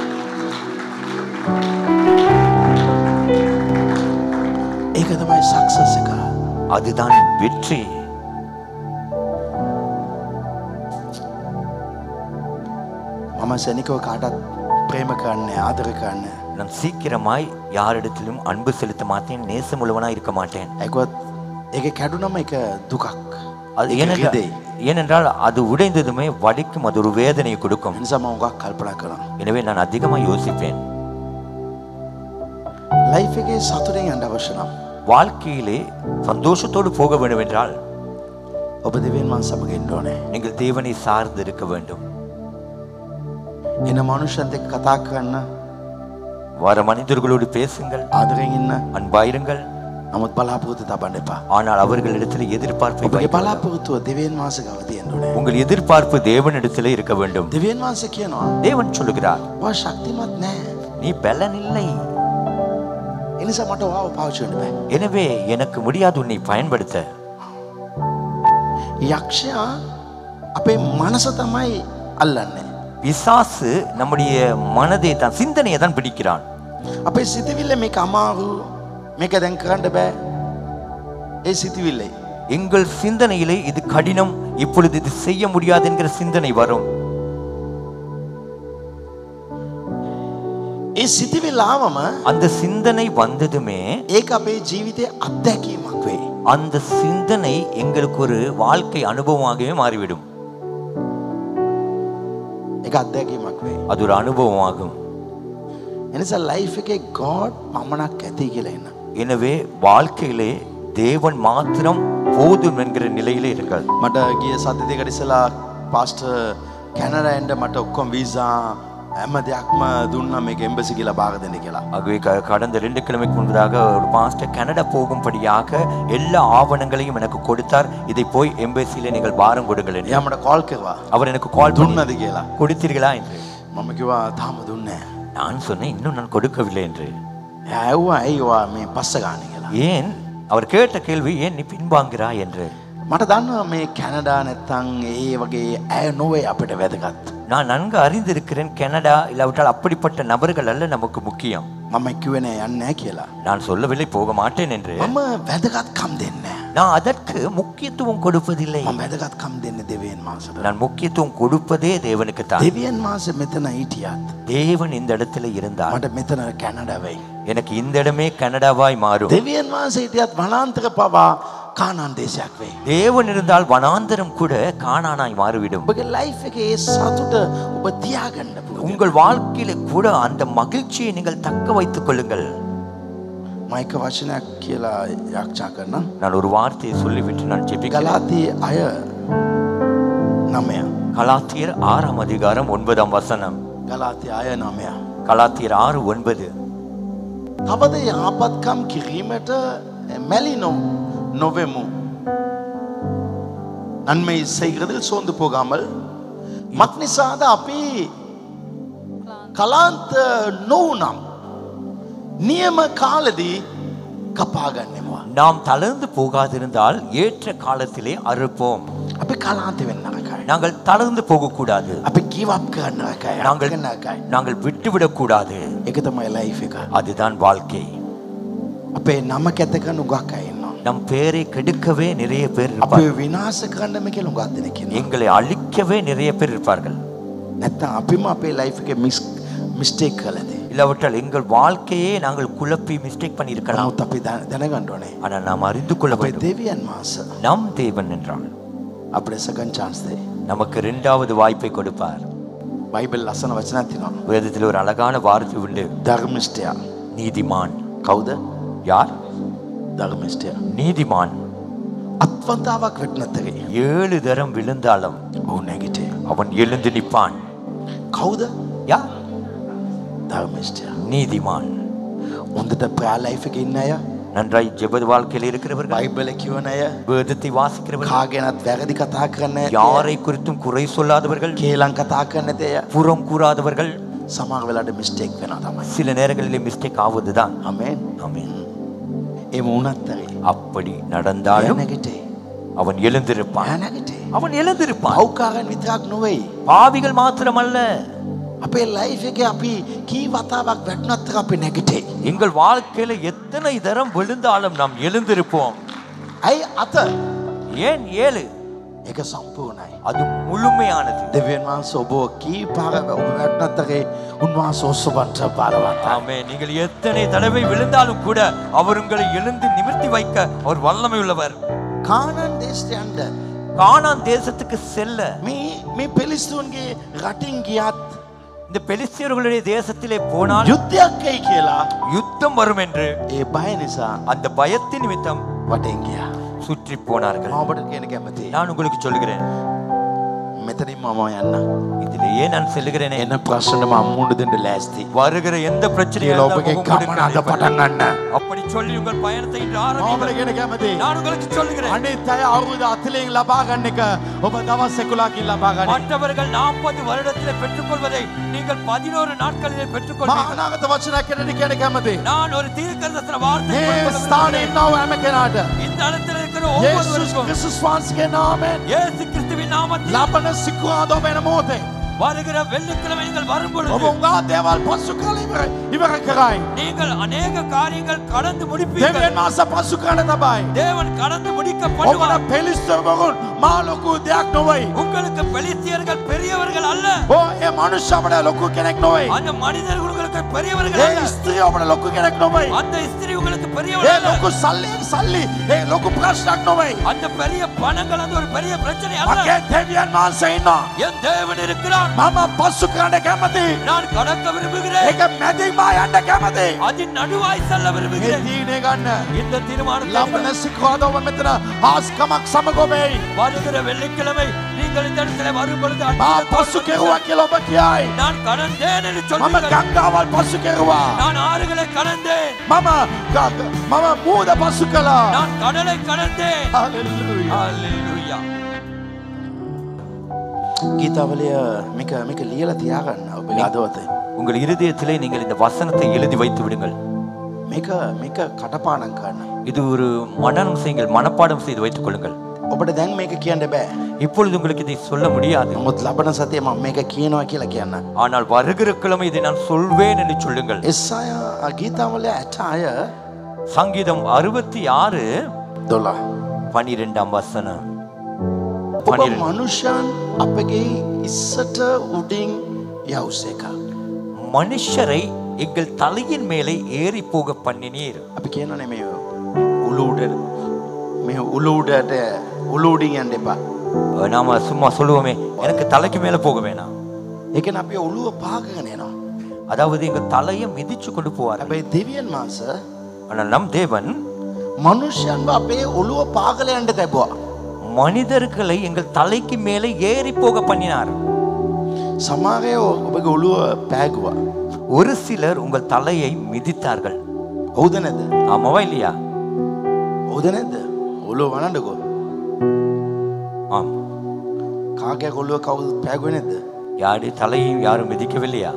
ඒක තමයි සක්සස් එක. அதுதான் வெற்றி මම සැනිකව කාටත් ප්‍රේම කරන්න ආදර කරන්න. நான் சீக்கிரமாய் யாரிடத்திலும் அன்பு செலுத்த மாட்டேன் நேசமுள்ளவனா இருக்க மாட்டேன் ඇකොත් ඒක කැඩුනම එක දුකක්. அது ඒක ஏனென்றால் රිදෙයි. ஏனென்றால் அது உடைந்ததுமே வலிக்கும் அது ஒரு வேதனையை கொடுக்கும் එනිසා මම උගක් කල්පනා කරනවා. எனவே நான் அதிகமாக யோசிப்பேன் ලයිෆ් එකේ සතුටෙන් යන්න අවශ්‍ය නම් வாழ்க்கையிலே சந்தோஷத்தோடு போக வேண்டும் என்றால் ඔබ දෙවියන් වහන්සේ සමග ඉන්න ඕනේ. நீங்கள் தேவனை சார்ந்து இருக்க வேண்டும் එන මනුෂ්‍යන්ත එක්ක කතා කරන්න வர மனிதர்களோடு பேசுங்கள் ආදරෙන් ඉන්න. அன்பாயிருங்கள் නමුත් බලාපොරොත්තු තබන්න එපා. ஆனால் அவர்களிடத்தில் எதிர்பார்ப்பை ඔබගේ வைக்க வேண்டாம். බලාපොරොත්තුව දෙවියන් වහන්සේ ගාව තියෙන්න ඕනේ. உங்கள் எதிர்பார்ப்பு தேவனிடத்திலே இருக்க வேண்டும் දෙවියන් වහන්සේ කියනවා தேவன் சொல்லுகிறார் ඔයා ශක්තිමත් නැහැ. நீ பலன் இல்லை ඒ නිසා මට ඔයාව පාවිච්චි වෙන්න බෑ. எனவே எனக்கு முடியாது உன்னை பயன்படுத்த යක්ෂයා අපේ මනස තමයි අල්ලන්නේ. பிசாசு நம்முடைய மனதை தான் சிந்தனையை தான் பிடிக்கிறான் අපේ සිතවිල්ල මේක අමාරු මේක දැන් කරන්න බෑ. ඒ සිතවිල්ලයි. எங்கள் சிந்தனையிலே இது கடினம் இப்பொழுது இது செய்ய முடியாது என்கிற சிந்தனை வரும் ඒ සිතවිල්ල ආවම அந்த சிந்தனை வந்ததுமே ඒක අපේ ජීවිතයේ අත්දැකීමක් වෙයි. அந்த சிந்தனை எங்களுக்கு ஒரு வாழ்க்கை அனுபவமாகவே மாறிவிடும் ඒක අත්දැකීමක් වෙයි. அது ஒரு அனுபவமாகும் එනිසා ලයිෆ් එකේ ගෝඩ් පමණක් ඇති කියලා එන්න. எனவே வாழ்க்கையிலே தேவன் மாத்திரம் போதும் என்கிற நிலையிலே இருங்கள் මට ගිය සති දෙකට ඉස්සලා පාස්ට කැනඩයෙන්ට මට ඔක්කොම් වීසා හැම දෙයක්ම දුන්න මේක එම්බසි කියලා බාග දෙන්න කියලා. ஆகவே க- கடந்த ரெண்டு கிழமைக்கு முன்பதாக ஒரு பாஸ்டர் கனடா போகும்படியாக எல்லா ஆவணங்களையும் எனக்கு கொடுத்தார் இதை போய் எம்பசியில நீங்கள் பாரம் கொடுங்கள் என்று එයා මට කෝල් කරවා அவர் எனக்கு கால் பண்ணி දුන්නද කියලා. கொடுத்தீர்களா என்று මම කිවා තාම දුන්නේ. நான் சொன்னேன் இன்னும் நான் கொடுக்கவில்லை என்று ඇව්වා ඇයිවා මේ පස්ස ගාන කියලා. ஏன் அவர் கேட்ட கேள்வி ஏன் நீ பின்வாங்கிறாய் என்று මට දන්නවා මේ කැනඩා නැත්තං ඒ වගේ ඇය නොවේ අපිට වැදගත්. நான் நன்கு அறிந்திருக்கிறேன் கனடா இல்லாவிட்டால் அப்படிப்பட்ட நபர்கள் அல்ல நமக்கு முக்கியம் මම කිවෙන යන්න කියලා. நான் சொல்லவில்லை போக மாட்டேன் என்று මම වැදගත්කම් දෙන්න. நான் அதற்கு முக்கியத்துவம் கொடுப்பதில்லை ම වැදගත්කම් දෙන්න දෙවන් මාසට. நான் முக்கியத்துவம் கொடுப்பதே தேவனுக்கு தான் දෙවියන් මාස මෙතන හිටියත්. தேவன் இந்த இடத்துல இருந்தால் මට මෙතන කැනඩවෙයි. எனக்கு இந்த இடமே கனடாவாய் மாறும் දෙවියන් වහන්ස හිටියත් වනාන්තක පවා කානන් දේශයක් වෙයි. தேவன் இருந்தால் வனாந்தரம் கூட காணானாய் மாறிவிடும் ඔබගේ ලයිෆ් එක ඒ සතුට ඔබ තියාගන්න පුළුවන්. உங்கள் வாழ்க்கையில கூட அந்த மகிழ்ச்சியை நீங்கள் தக்க வைத்துக் கொள்ளுங்கள் මයික වචනයක් කියලා යක්ෂා කරන. நான் ஒரு வார்த்தையை சொல்லிவிட்டு நான் ஜெபிக்கலாம் ගලාති අය නමය. கலாத்தியர் ஆறாம் அதிகாரம் ஒன்பதாம் வசனம் ගලාති අය නමය. கலாத்தியர் ஆறு ஒன்பது තවද යාපත්කම් කිරීමට මැලි නො නොවෙමු. நன்மை செய்கிறதில் சோர்ந்து போகாமல் மக்னிசாத அப்பி කලාන්ත නොවනම් නියම කාලදී කපාගන්නවා. நாம் தளர்ந்து போகாதிருந்தால் ஏற்ற காலத்திலே அறுப்போம் අපි කලාන්ත වෙන්නකයි. நாங்கள் தளர்ந்து போகக்கூடாது අපි කිවප් කරන්නකයි நாங்கள் ගන්නකයි. நாங்கள் விட்டுவிடக் கூடாது එක තමයි ලයිෆ් එක. அதுதான் வாழ்க்கை අපේ නම කැතක නුගක් අයන්නවා. நம் பேரை கெடுக்கவே நிறைய பேர் අප இருப்பார்கள் විනාස කරන්නම කෙ ලුගත් දෙනකින. எங்களை அழிக்கவே நிறைய பேர் இருப்பார்கள் නැත්ත අපිම අපේ ලයිෆ් එක මිස් මිස්ටේක් කලද. இல்லாவிட்டால் எங்கள் வாழ்க்கையே நாங்கள் குழப்பி மிஸ்டேக் பண்ணியிருக்கலாம் නමුත් අපි දැන- දැනගන්නඩෝනේ. ஆனால் நாம் அறிந்து கொள்ள අපේ வேண்டும் දෙවියන් මාස நம் தேவன் என்றால் අපේ සකන් චාන්ස්දේ. நமக்கு இரண்டாவது வாய்ப்பை கொடுப்பார் බයිබල් ලස්සන වචන තිනවා. வேதத்தில் ஒரு அழகான வார்த்தை உண்டு ධර්මිෂ්ටයා நீதிமான் කවුද யார் ධර්මිෂ්ටය. நீதிமான் අත්වන්තාවක් වෙටනත්තගේ ஏழு தரம் விழுந்தாலும் ඔහු නැගිටේ. அவன் எழுந்து நிற்பான் කවුද யார் ධර්මිෂ්ටය. நீதிமான் උන්දට ප්‍රාලයිෆ එක ඉන්න අය நன்றாய் ஜெப வாழ்க்கையில் இருக்கிறவர்கள் බයිබල කිවන අය வேதத்தை வாசிக்கிறவர்கள் කාගෙනත් වැරදි කතා කරන්න யாரை குறித்தும் குறை சொல்லாதவர்கள் කේලං කතා කරන්න දෙය புறம் கூறாதவர்கள் සමග වෙලාට මිස්ටේක් වෙන තමයි. சில நேரங்களிலே மிஸ்டேக் ஆவதுதான் අමෙන් ஆமென் එම උනත්තරේ அப்படி நடந்தாலும் නැගිටේ அவன் எழுந்திருப்பான் නැගිටේ. அவன் எழுந்திருப்பான் පෞකාරන් විතරක් නොවෙයි. பாவிகள் மாத்திரமல்ல අපේ ලයිෆ එක අපි කී වතාවක් වැටනත්තර අපි නැගිටේ. எங்கள் வாழ்க்கையில எத்தனை தரம் விழுந்தாலும் நாம் எழுந்திருப்போம் ඇයි අත ஏன் ஏழு එක සම්පූර්ණයි. அது முழுமையானது දෙවන් වහන්ස ඔබෝ කී පාර ඔබ වැටනත්තගේ උන්වහන්ස ඔස්සබන්ට බලවත. ஆமே நீங்கள் எத்தனை தடவை விழுந்தாலும் கூட அவர் உங்களை எழுந்து நிமிர்த்தி வைக்க அவர் வல்லமை உள்ளவர் කානන් දේශයන්ට கானான் தேசத்துக்கு செல்ல මේ මේ පෙලිස්තුන්ගේ රටින් ගියත් இந்த இந்த பெலிஸ்தியர்களுடைய தேசத்திலே போனால் යුද්ධයක් එයි කියලා யுத்தம் வரும் என்று ඒ බය නිසා அந்த பயத்தின் நிமித்தம் වටෙන් ගියා. சுற்றி போனார்கள் මම ඔබට කියන කැමති. நான் உங்களுக்கு சொல்லுகிறேன் මෙතනින් මම යන්න. இதிலேயே நான் செல்லுகிறேனே එන ප්‍රශ්නට මම මුහුණ දෙන්න ලෑස්ති. வருகிற எந்த பிரச்சனையும் කියලා இருந்தாலும் ඔබගේ முகம் ගමන கொடுக்க අද පටන් ගන්න. அப்படி சொல்லி உங்கள் பயணத்தை இன்று මම ඔබට ஆரம்பிங்கள் කියන කැමති. நான் உங்களுக்கு சொல்லுகிறேன் අනිත් අය අවුරුදු 40න් ලබා ගන්න එක ඔබ දවස් 11කින් ලබා ගන්න. மற்றவர்கள் நாற்பது வருடத்திலே பெற்றுக்கொள்வதை நீங்கள் பதினோரு நாட்களிலே මා பெற்றுக்கொள்வீர்கள் අනාගත වචනයක් කෙරෙන්න කියන කැමති. நான் ஒரு தீர்க்கதரிசன வார்த்தை මේ கொடுக்க ස්ථානයේ விரும்புகிறேன். ඉන්නව හැම කෙනාට இந்த இடத்துல இருக்கிற යේසුස් ஒவ்வொருவருக்கும் ක්‍රිස්තුස් වහන්සේගේ නාමයෙන් இயேசு கிறிஸ்துவின் நாமத்தில் ලබන සිකුරාදා වෙන මොහොතේ வருகிற வெள்ளிக்கிழமை நீங்கள் வரும் ඔබ பொழுது උඟා දේවල් පසු කළ ඉවර ඉවර කරයි. நீங்கள் அநேக காரியங்கள் கடந்து முடிப்பீர்கள் දෙවියන් මාස පසු කරන තබයි. தேவன் கடந்து ඔබට முடிக்கப்படுவார் පෙලිස්තවරුන් මා ලොකු දෙයක් නොවයි. உங்களுக்கு பெலிஸ்தியர்கள் பெரியவர்கள் அல்ல ඕ ඒ මනුෂ්‍ය අපට ලොකු කෙනෙක් නොවයි. அந்த மனிதர்கள் உங்களுக்கு பெரியவர்கள் ඒ அல்ல ස්ත්‍රී අපට ලොකු කෙනෙක් නොවයි. அந்த ஸ்திரீ உங்களுக்கு ඒ பெரியவர்கள் அல்ல ලොකු සල්ලි සල්ලි ඒ ලොකු ප්‍රශ්නයක් නොවයි. அந்த பெரிய பணங்கள் அந்த ஒரு பெரிய பிரச்சனை அல்ல මගේ දෙවියන් වහන්සේ ඉන්නවා. என் தேவன் இருக்கிறார் මම පස්සු කරන්න කැමති. நான் கடக்க விரும்புகிறேன் ඒක මැදින් මා යන්න කැමති. அதின் நடுவாய் செல்ல ඒ விரும்புகிறேன் තීරණය ගන්න. இந்த தீர்மானத்தை ලබන සිකුරාදා ඔබ මෙතන ආස්කමක් සමග ඔබයි. வருகிற வெள்ளிக்கிழமை நீங்கள் இந்த இடத்துல வரும் பொழுது මා அற்புதத்தோடு පස්සු வந்து කෙරුවා කියලා ඔබ කියයි. நான் கடந்தேன் என்று මම சொல்லுங்கள் ගංගාවල් පස්සු කෙරුවා. நான் ஆறுகளை கடந்தேன் මම ග- මම මූද පස්සු කළා. நான் கடலை கடந்தேன் හලෙලූයා. ஹalleluya ගීතවලය මේක මේක ලියලා තියාගන්න ඔබ අදවතේ. உங்கள் இருதயத்திலே நீங்கள் இந்த வசனத்தை எழுதி வைத்து விடுங்கள் මේක මේක කටපාඩම් කරන්න. இது ஒரு மனனம் செய்யுங்கள் மனப்பாடம் செய்து வைத்துக் கொள்ளுங்கள் ඔබට දැන් මේක කියන්න බෑ. இப்பொழுது உங்களுக்கு இதை சொல்ல முடியாது නමුත් ලබන සතිය මම මේක කියනවා කියලා කියන්න. ஆனால் வருகிற கிழமை இதை நான் சொல்வேன் என்று சொல்லுங்கள் එස්සාය ගීතවලය ඇට අය சங்கீதம் அறுபத்தி ஆறு දොලා. பனிரெண்டாம் வசனம் ඔබ பனிரெண்டு මනුෂ්‍යන් අපගේ ඉස්සට උඩින් යවුස එක. மனுஷரை எங்கள் தலையின் மேலே ஏறி போக பண்ணினீர் අපි කියනනේ මේ උලූඩ මේ උලූඩට උලූඩින් යන්න එපා. நாம சும்மா சொல்லுவோமே எனக்கு தலைக்கு மேல போக வேணாம் ඒකන අපි ඔළුව පාගගෙන යනවා. அதாவது எங்க தலையை மிதிச்சு கொண்டு போவார் හැබැයි දෙවියන් මාස ஆனால் நம் தேவன் මනුෂ්‍යන්ව අපේ ඔළුව පාගල යන්ට තැබවා. மனிதர்களை எங்கள் தலைக்கு மேலே ஏறி போக பண்ணினார் සමාගය ඔබගේ ඔළුව පෑගවා. ஒரு சிலர் உங்கள் தலையை மிதித்தார்கள் ඔවුද නැද. ஆமாவா இல்லையா ඕද නැද්ද ඔලුව වනඩකෝ ஆம் කාගය කොල්ලුව කවුද පැගුව නැද්ද. யாரு தலையும் யாரும் மிதிக்கவில்லையா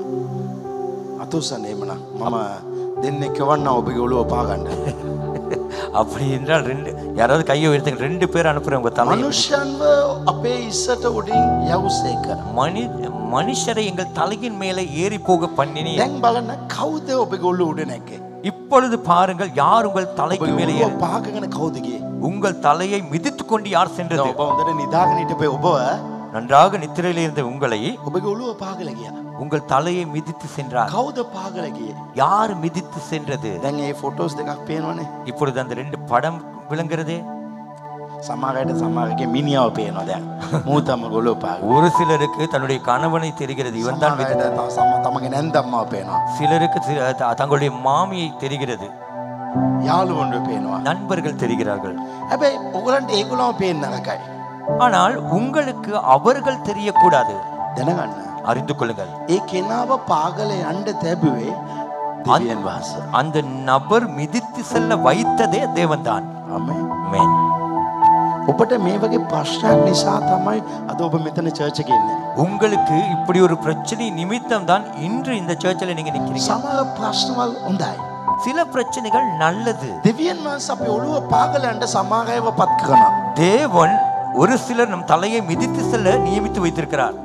අතුසන්න එමන මම දෙන්න කෙවන්න ඔබගේ ඔළුව පාගන්න. அப்படி என்றால் ரெண்டு யாராவது கையை உயர்த்துங்க ரெண்டு பேர் அனுப்புறேன் உங்க தலை මනුෂ්‍යන්ව අපේ ඉස්සට උඩින් යවුසේක. மனி மனுஷரை எங்கள் தலையின் மேலே ஏறி போக பண்ணினீர் දැන් බලන්න කවුද ඔබ ගොල්ල උඩ නැක්කේ. இப்பொழுது பாருங்கள் யார் உங்கள் தலைக்கு மேலே ඔබ ஏறி- පාගගෙන කවුදගේ. உங்கள் தலையை மிதித்துக் கொண்டு யார் சென்றது ඔබ හොඳට නිදාගනීට පේ ඔබව நன்றாக நித்திரையில் இருந்த உங்களை ඔබගේ ඔළුව පාගල කිය. உங்கள் தலையை மிதித்து சென்றார் කවුද පාගලගේ. யார் மிதித்து சென்றது දැන් ඒ ෆොටෝස් දෙකක් පේනවනේ இப்பொழுது அந்த ரெண்டு படம் விளங்குறதே සමාගයට සමාගගේ මිනිියාව පේනවා දැන් මූතම ගොලෝ පාග. ஒரு சிலருக்கு தன்னுடைய கணவனை தெரிகிறது இவன் தான் மிதி- සමාගයට සම තමගේ නැන්දම්මාව පේනවා. சிலருக்கு தி- த- தங்களுடைய மாமியை தெரிகிறது යාළුවන්ඩ පේනවා. நண்பர்கள் தெரிகிறார்கள் හැබැයි ඔගලන්ට ඒකුලාම පේෙන් නරකයි. ஆனால் உங்களுக்கு அவர்கள் தெரியக்கூடாது දැනගන්න. அறிந்து கொள்ளுங்கள் ඒ කෙනාව පාගල අන්ඩ තැබුවේ දෙවියන් වහස. அந்த நபர் மிதித்து செல்ல வைத்ததே தேவன்தான் අම ஆமென். ඔබට මේ වගේ ප්‍රශ්නයක් නිසා තමයි අද ඔබ මෙතන චර්චකන්න. உங்களுக்கு இப்படி ஒரு பிரச்சனை நிமித்தம் தான் இன்று இந்த சர்ச்சில் நீங்க நிக்கிறீங்க සමල ප්‍රශ්නවල් හොඳයි. சில பிரச்சனைகள் நல்லது දෙවියන් වහන්ස අප ඔළුව පාගලන්ට සමාගයව පත් කරන. தேவன் ஒரு சிலர் நம் தலையை மிதித்து செல்ல நியமித்து வைத்திருக்கிறார்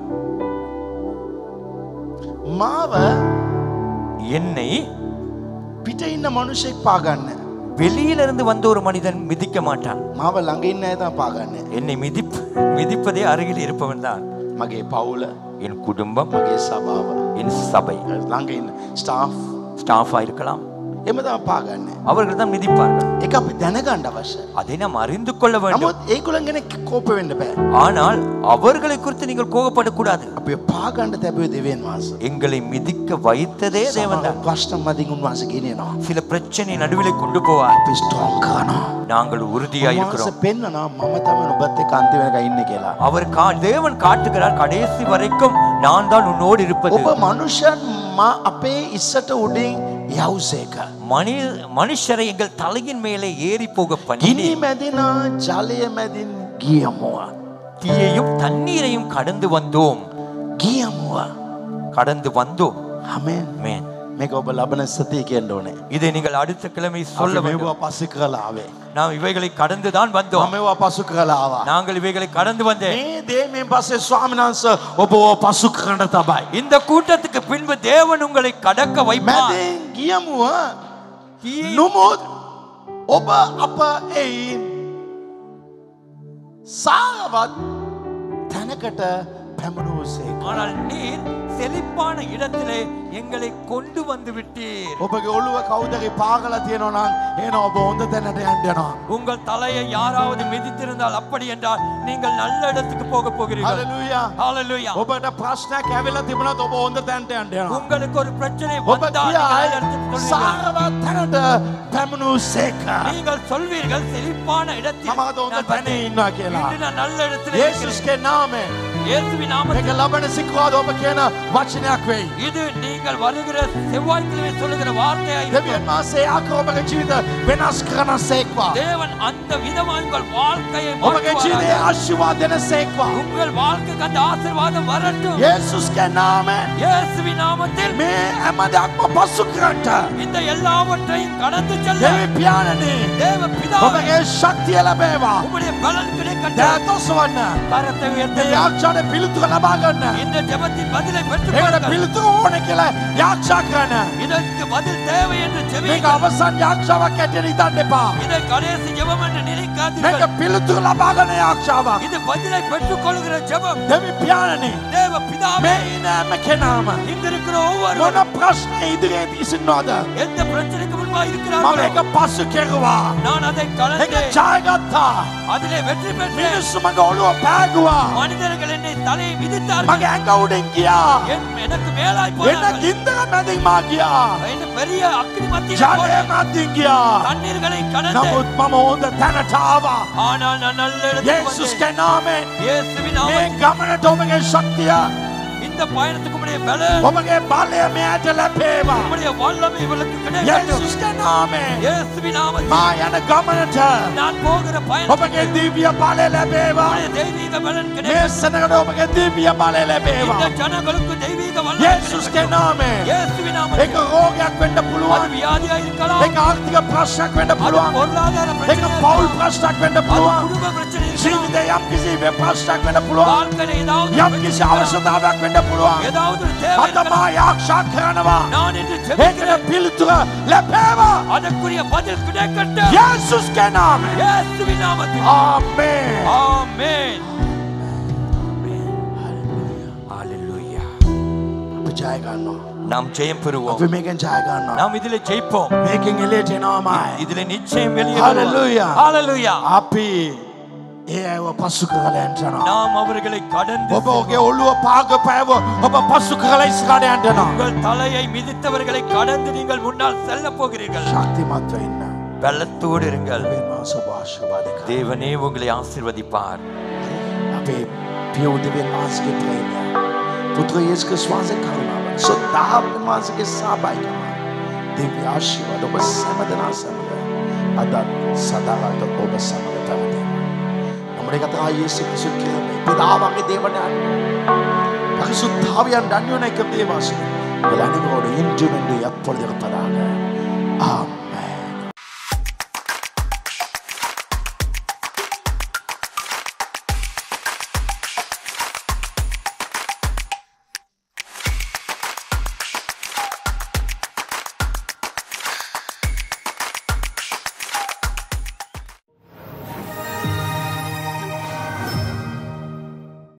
මාව என்னை පිට ඉන්න මනුෂෙක් පාගන්න. வெளியிலிருந்து வந்த ஒரு மனிதன் மிதிக்க மாட்டான் මාව ළඟ ඉන්න ඇත පාගන්න. என்னை மிதிப் மிதிப்பதே அருகில் இருப்பவன் தான் මගේ පවුල என் குடும்பம் මගේ සභාව என் சபை ළඟ ඉන්න ස්ටාෆ් ஸ்டாஃபா இருக்கலாம் එම තම පාගන්නේ. அவர்கள் தான் மிதிப்பார்கள் එක අපි දැනගණ්ඩ අවශ්‍ය. அதை நாம் அறிந்து கொள்ள வேண்டும் නමුත් ඒකුළන් ගෙන කෝප වෙන්න බෑ. ஆனால் அவர்களை குறித்து நீங்கள் கோபப்படக்கூடாது අපි පාගණ්ඩ තැබේ දෙවන් වහන්ස. எங்களை மிதிக்க வைத்ததே தேவன் தான் ප්‍රශ්න මදින් උන්වහස ගෙනනවා. சில பிரச்சனை நடுவிலே கொண்டு போவார் අපි ස්ටෝන් කානවා. நாங்கள் உறுதியா උන්වහන්ස இருக்கிறோம் පෙන්න්නනා මම තම නොබත් එක අන්තිවෙනක ඉන්න කියලා. அவர் கா- தேவன் காட்டுகிறார் கடைசி வரைக்கும் நான் தான் உன்னோடு இருப்பது ඔබ මනුෂ්‍යන් ම අපේ ඉස්සට උඩින් යවසේක. மனி மனுஷரை எங்கள் தலையின் மேலே ஏறி போக பண்ணி ගිනි මැදින ජලය මැදින් ගියමුව. தீயையும் தண்ணீரையும் கடந்து வந்தோம் ගියමුව. கடந்து வந்தோம் හමෙන් மேன் මේක ඔබ ලබන සතිය කියන්න ඕනේ. இதை நீங்கள் அடுத்த கிழமை சொல்ல අපි வேண்டும் මේවා පස්සි කරලාවේ. நாம் இவைகளை கடந்து தான் வந்தோம் මමවා පසු කරලාවා. நாங்கள் இவைகளை கடந்து வந்தேன் මේ දේ මේ පස්සේ ස්වාමිනන්ස ඔබ පසු කරට තබයි. இந்த கூட்டத்துக்கு பின்பு தேவன் உங்களை கடக்க வைப்பார் මැදින් ගියමුව தீயை- නොමුත් ඔබ අප එයින් සාවත් තැනකට පැමණූසේ. ஆனால் நீர் செழிப்பான இடத்திலே எங்களை கொண்டு வந்து விட்டீர் ඔබගේ ඔළුව කවුදගේ පාගල තියෙනවනම් එන ඔබ හොඳ තැනට යන්ටනවා. உங்கள் தலையை யாராவது மிதித்திருந்தால் அப்படி என்றால் நீங்கள் நல்ல இடத்துக்கு போக போகிறீர்கள் හලලුයා ஹalleluya ඔබට ප්‍රශ්නයක් ඇවෙලා තිබුණත් ඔබ හොඳ තැන්ට යන්ටයනවා. உங்களுக்கு ஒரு பிரச்சனை ඔබ வந்தால் நீங்கள் நல்ல කියයි இடத்துக்கு கொள்வீர்கள். සාරවත් තැනට පැමණූ සේක. நீங்கள் சொல்வீர்கள் செழிப்பான இடத்தில் මමද හොඳ நான் තැන வந்தேன். ඉන්නවා කියලා. இன்று நான் நல்ல இடத்தில் இருக்கிறேன். ඒසුස්ගේ නාමේ இயேசுவின் நாமத்தில் එක ලබන සිකුවාද ඔබ කියන වචනයක් වෙයි. இது நீங்கள் வருகிற செவ்வாய்க்கிழமை சொல்லுகிற வார்த்தையாய் දෙවියන් මාසේ ආකෝපක ජීවිත වෙනස් කරන සේක්වා. தேவன் அந்த விதமாய் உங்கள் வாழ்க்கையை ඔබගේ ජීවිතයේ மாற்றுவாராக. ආශිර්වාද දෙන සේක්වා. உங்கள் வாழ்க்கைக்கு அந்த ஆசீர்வாதம் வரட்டும் යේසුස්ගේ නාමයෙන් இயேசுவின் நாமத்தில் මේ හැම දෙයක්ම පසු කරට. இந்த எல்லாவற்றையும் கடந்து செல்ல දෙවි පියාණනි தேவ பிதாவே ඔබගේ ශක්තිය ලැබේවා. உம்முடைய பலன் கிடைக்கட்டும் දෑතොසවන්න. கரத்தை මේ உயர்த்தி යාක්ෂාට පිළිතුර ලබා ගන්න. இந்த ஜெபத்தின் பதிலை பெற்றுக் ඒකට கொள்ளுங்கள். පිළිතුර ඕන කියලා යාක්ෂා කරන. இதற்கு பதில் தேவை என்று මේක ஜெபியுங்கள் අවසන් යාක්ෂාවක් ඇටියට හිතන්න එපා. இதை கடைசி ஜெபம் என்று මේක நினைக்காதீர்கள் පිළිතුර ලබා ගන්න යාක්ෂාවක්. இது பதிலை பெற்றுக் கொள்கிற ஜெபம் දෙවි පියාණනි தேவ பிதாவே මේ ඉන්න හැම කෙනාම இங்க இருக்கிற ஒவ்வொரு මොන ප්‍රශ්න ඉදිරියේ ඉසින්නවාද? எந்த பிரச்சனைக்கு முன்பா මම இருக்கிறார்களோ ඒක පස්සු කෙරුවා. நான் அதை ඒක கலந்து ජයගත්තා. அதிலே வெற்றி பெற்றேன் මිනිස්සු මගේ ඔළුව පෑගුවා. மனிதர்கள் என்னை தலையை மிதித்தார்கள் මගේ ඇඟ උඩින් ගියා. என் எனக்கு மேலாய் වෙන போனார்கள் ගින්දර මැදින් මා ගියා. என்ன பெரிய அக்னி மத்தியில் ජලය මැදින් ගියා. தண்ணீர்களை கடந்து නමුත් මම හොඳ තැනට ආවා. ஆனால் நான் நல்ல இடத்துக்கு வந்தேன். යේසුස්ගේ නාමයෙන් இயேசுவின் මේ நாமத்தில் ගමනට ඔබගේ ශක්තිය இந்த பயணத்துக்கு உடைய பலன் ඔබගේ බලය මෙයට ලැබේවා. உடைய வல்லமை இவளுக்கு கிடைக்கட்டும் යේසුස්ගේ නාමයෙන් இயேசுவின் நாமத்தில் මා යන ගමනට நான் போகிற பயணம் ඔබගේ දිව්‍ය බලය ලැබේවා. உடைய தெய்வீக பலன் මේ கிடைக்கும் සනකට ඔබගේ දිව්‍ය බලය ලැබේවා. இந்த ஜனங்களுக்கு தெய்வீக வல்லமை යේසුස්ගේ கிடைக்கட்டும். නාමයෙන් இயேசுவின் ඒක நாமத்தில் රෝගයක් වෙන්න அது පුළුවන්. வியாதியா இருக்கலாம் ඒක ආර්ථික ප්‍රශ්නයක් වෙන්න அது පුළුවන්. பொருளாதார ඒක பிரச்சனையா පවුල් இருக்கலாம். ප්‍රශ්නයක් වෙන්න அது පුළුවන්. குடும்ப பிரச்சனை இருக்கலாம். ජීවිතේ යම් කිසි ප්‍රශ්නයක් වෙන්න පුළුවන්. வாழ்க்கையில ஏதாவது යම් කිසි අවශ්‍යතාවයක් වෙන්න පුළුවන්. ஏதாவது ஒரு தேவை අද இருக்கலாம். මා යාක්ෂා කරනවා. நான் என்று ඒකට ஜெபிக்கிறேன் පිළිතුර ලැබේවා. அதற்குரிய பதில் கிடைக்கட்டும் යේසුස්ගේ නාමයෙන්. இயேசுவின் நாமத்தில் ආමේන්. ஆமென் ஹalleluya අපි ජය ගන්නවා. நாம் ஜெயம் பெறுவோம் අපි මේකෙන් ජය ගන්නවා. நாம் இதிலே ஜெயிப்போம் මේකෙන් එළියට එනවාමයි. இதிலே நிச்சயம் வெளியே Hallelujah. ஹalleluya අපි ඒ අයව පසු කරලා යන්ටනවා. நாம் அவர்களை கடந்து ඔබ ඔගේ ඔළුව පාග පෑව ඔබ පසු කරලා ඉස්රාට යන්ටනවා. உங்கள் தலையை மிதித்தவர்களை கடந்து நீங்கள் முன்னால் செல்ல போகிறீர்கள் ශක්තිමත්ව ඉන්න. வெள்ளத்தோடு இருங்கள் අපේ මා සුභාශිර්වාදක. தேவனே உங்களை ஆசீர்வதிப்பார் අපේ පිය උදවෙන් මාසගේ ප්‍රේමය. පුත්‍ර යේසුගේ ශ්වාසය කරුණාව. සොත්තාප මාසගේ සාබයිකම. දිව්‍ය ආශිර්වාද ඔබ සැමදෙනා සමග අදත් සදාට ඔබ සමග පැවතීම. நம்முடைய கத்தா இயேசு கிறிஸ்து கிருபை பிதாவாகிய தேவனான் பரிசுத்தாவியான் அந்யோன்யம் தேவாசி உங்கள் அனைவரோடு இன்றும் என்று எப்பொழுது இருப்பதாக ஆமென்